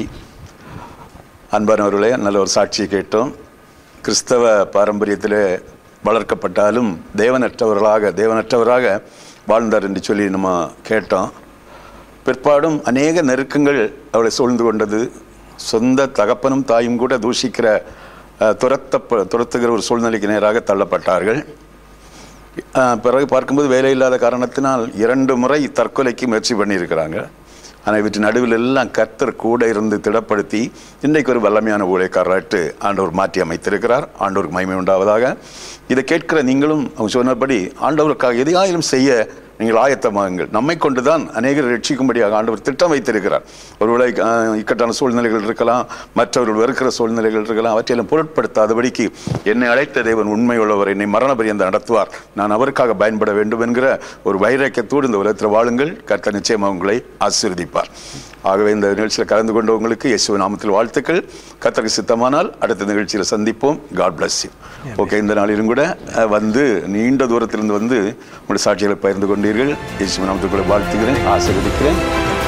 அன்பானவர்களே நல்ல ஒரு சாட்சியை கேட்டோம் கிறிஸ்தவ பாரம்பரியத்தில் வளர்க்கப்பட்டாலும் தேவனற்றவர்களாக தேவனற்றவராக வாழ்ந்தார் என்று சொல்லி நம்ம கேட்டோம் பிற்பாடும் அநேக நெருக்கங்கள் அவளை சூழ்ந்து கொண்டது சொந்த தகப்பனும் தாயும் கூட தூஷிக்கிற அஹ், துரத்த துரத்துகிற ஒரு சூழ்நிலைக்கு நேராக தள்ளப்பட்டார்கள் அஹ், பிறகு பார்க்கும்போது வேலை இல்லாத காரணத்தினால் இரண்டு முறை தற்கொலைக்கு முயற்சி பண்ணியிருக்கிறாங்க ஆனால் இவற்றின் நடுவில் எல்லாம் கர்த்தர் கூட இருந்து திடப்படுத்தி இன்றைக்கு ஒரு வல்லமையான ஊழியக்காரராட்டு ஆண்டவர் மாற்றி அமைத்திருக்கிறார் ஆண்டவருக்கு மகிமை உண்டாவதாக இதை கேட்கிற நீங்களும் அவங்க சொன்னபடி ஆண்டவருக்காக எதையாயிலும் செய்ய நீங்கள் ஆயத்தமாகுங்கள் நம்மை கொண்டுதான் அநேகர் ரட்சிக்கும்படியாக ஆண்டவர் திட்டம் வைத்திருக்கிறார் ஒருவேளை அஹ், இக்கட்டான சூழ்நிலைகள் இருக்கலாம் மற்றவர்கள் வெறுக்கிற சூழ்நிலைகள் இருக்கலாம் அவற்றையெல்லாம் பொருட்படுத்தாதபடிக்கு என்னை அழைத்த தேவன் உண்மை உள்ளவர் என்னை மரண பரியந்த நடத்துவார் நான் அவருக்காக பயன்பட வேண்டும் என்கிற ஒரு வைராக்கியத்தோடு இந்த உலகத்தில் வாழுங்கள் கர்த்தர் நிச்சயமாக உங்களை ஆசீர்வதிப்பார் ஆகவே இந்த நிகழ்ச்சியில் கலந்து கொண்டவங்களுக்கு இயேசு நாமத்தில் வாழ்த்துக்கள் கர்த்தருக்கு சித்தமானால் அடுத்த நிகழ்ச்சியில் சந்திப்போம் காட் bless you ஓகே இந்த நாளிலும் கூட அஹ், வந்து நீண்ட தூரத்திலிருந்து வந்து உங்களுடைய சாட்சிகளை பகிர்ந்து கொண்டீர்கள் இயேசு நாமத்துக்குள்ள வாழ்த்துகிறேன் ஆசீர்வதிக்கிறேன்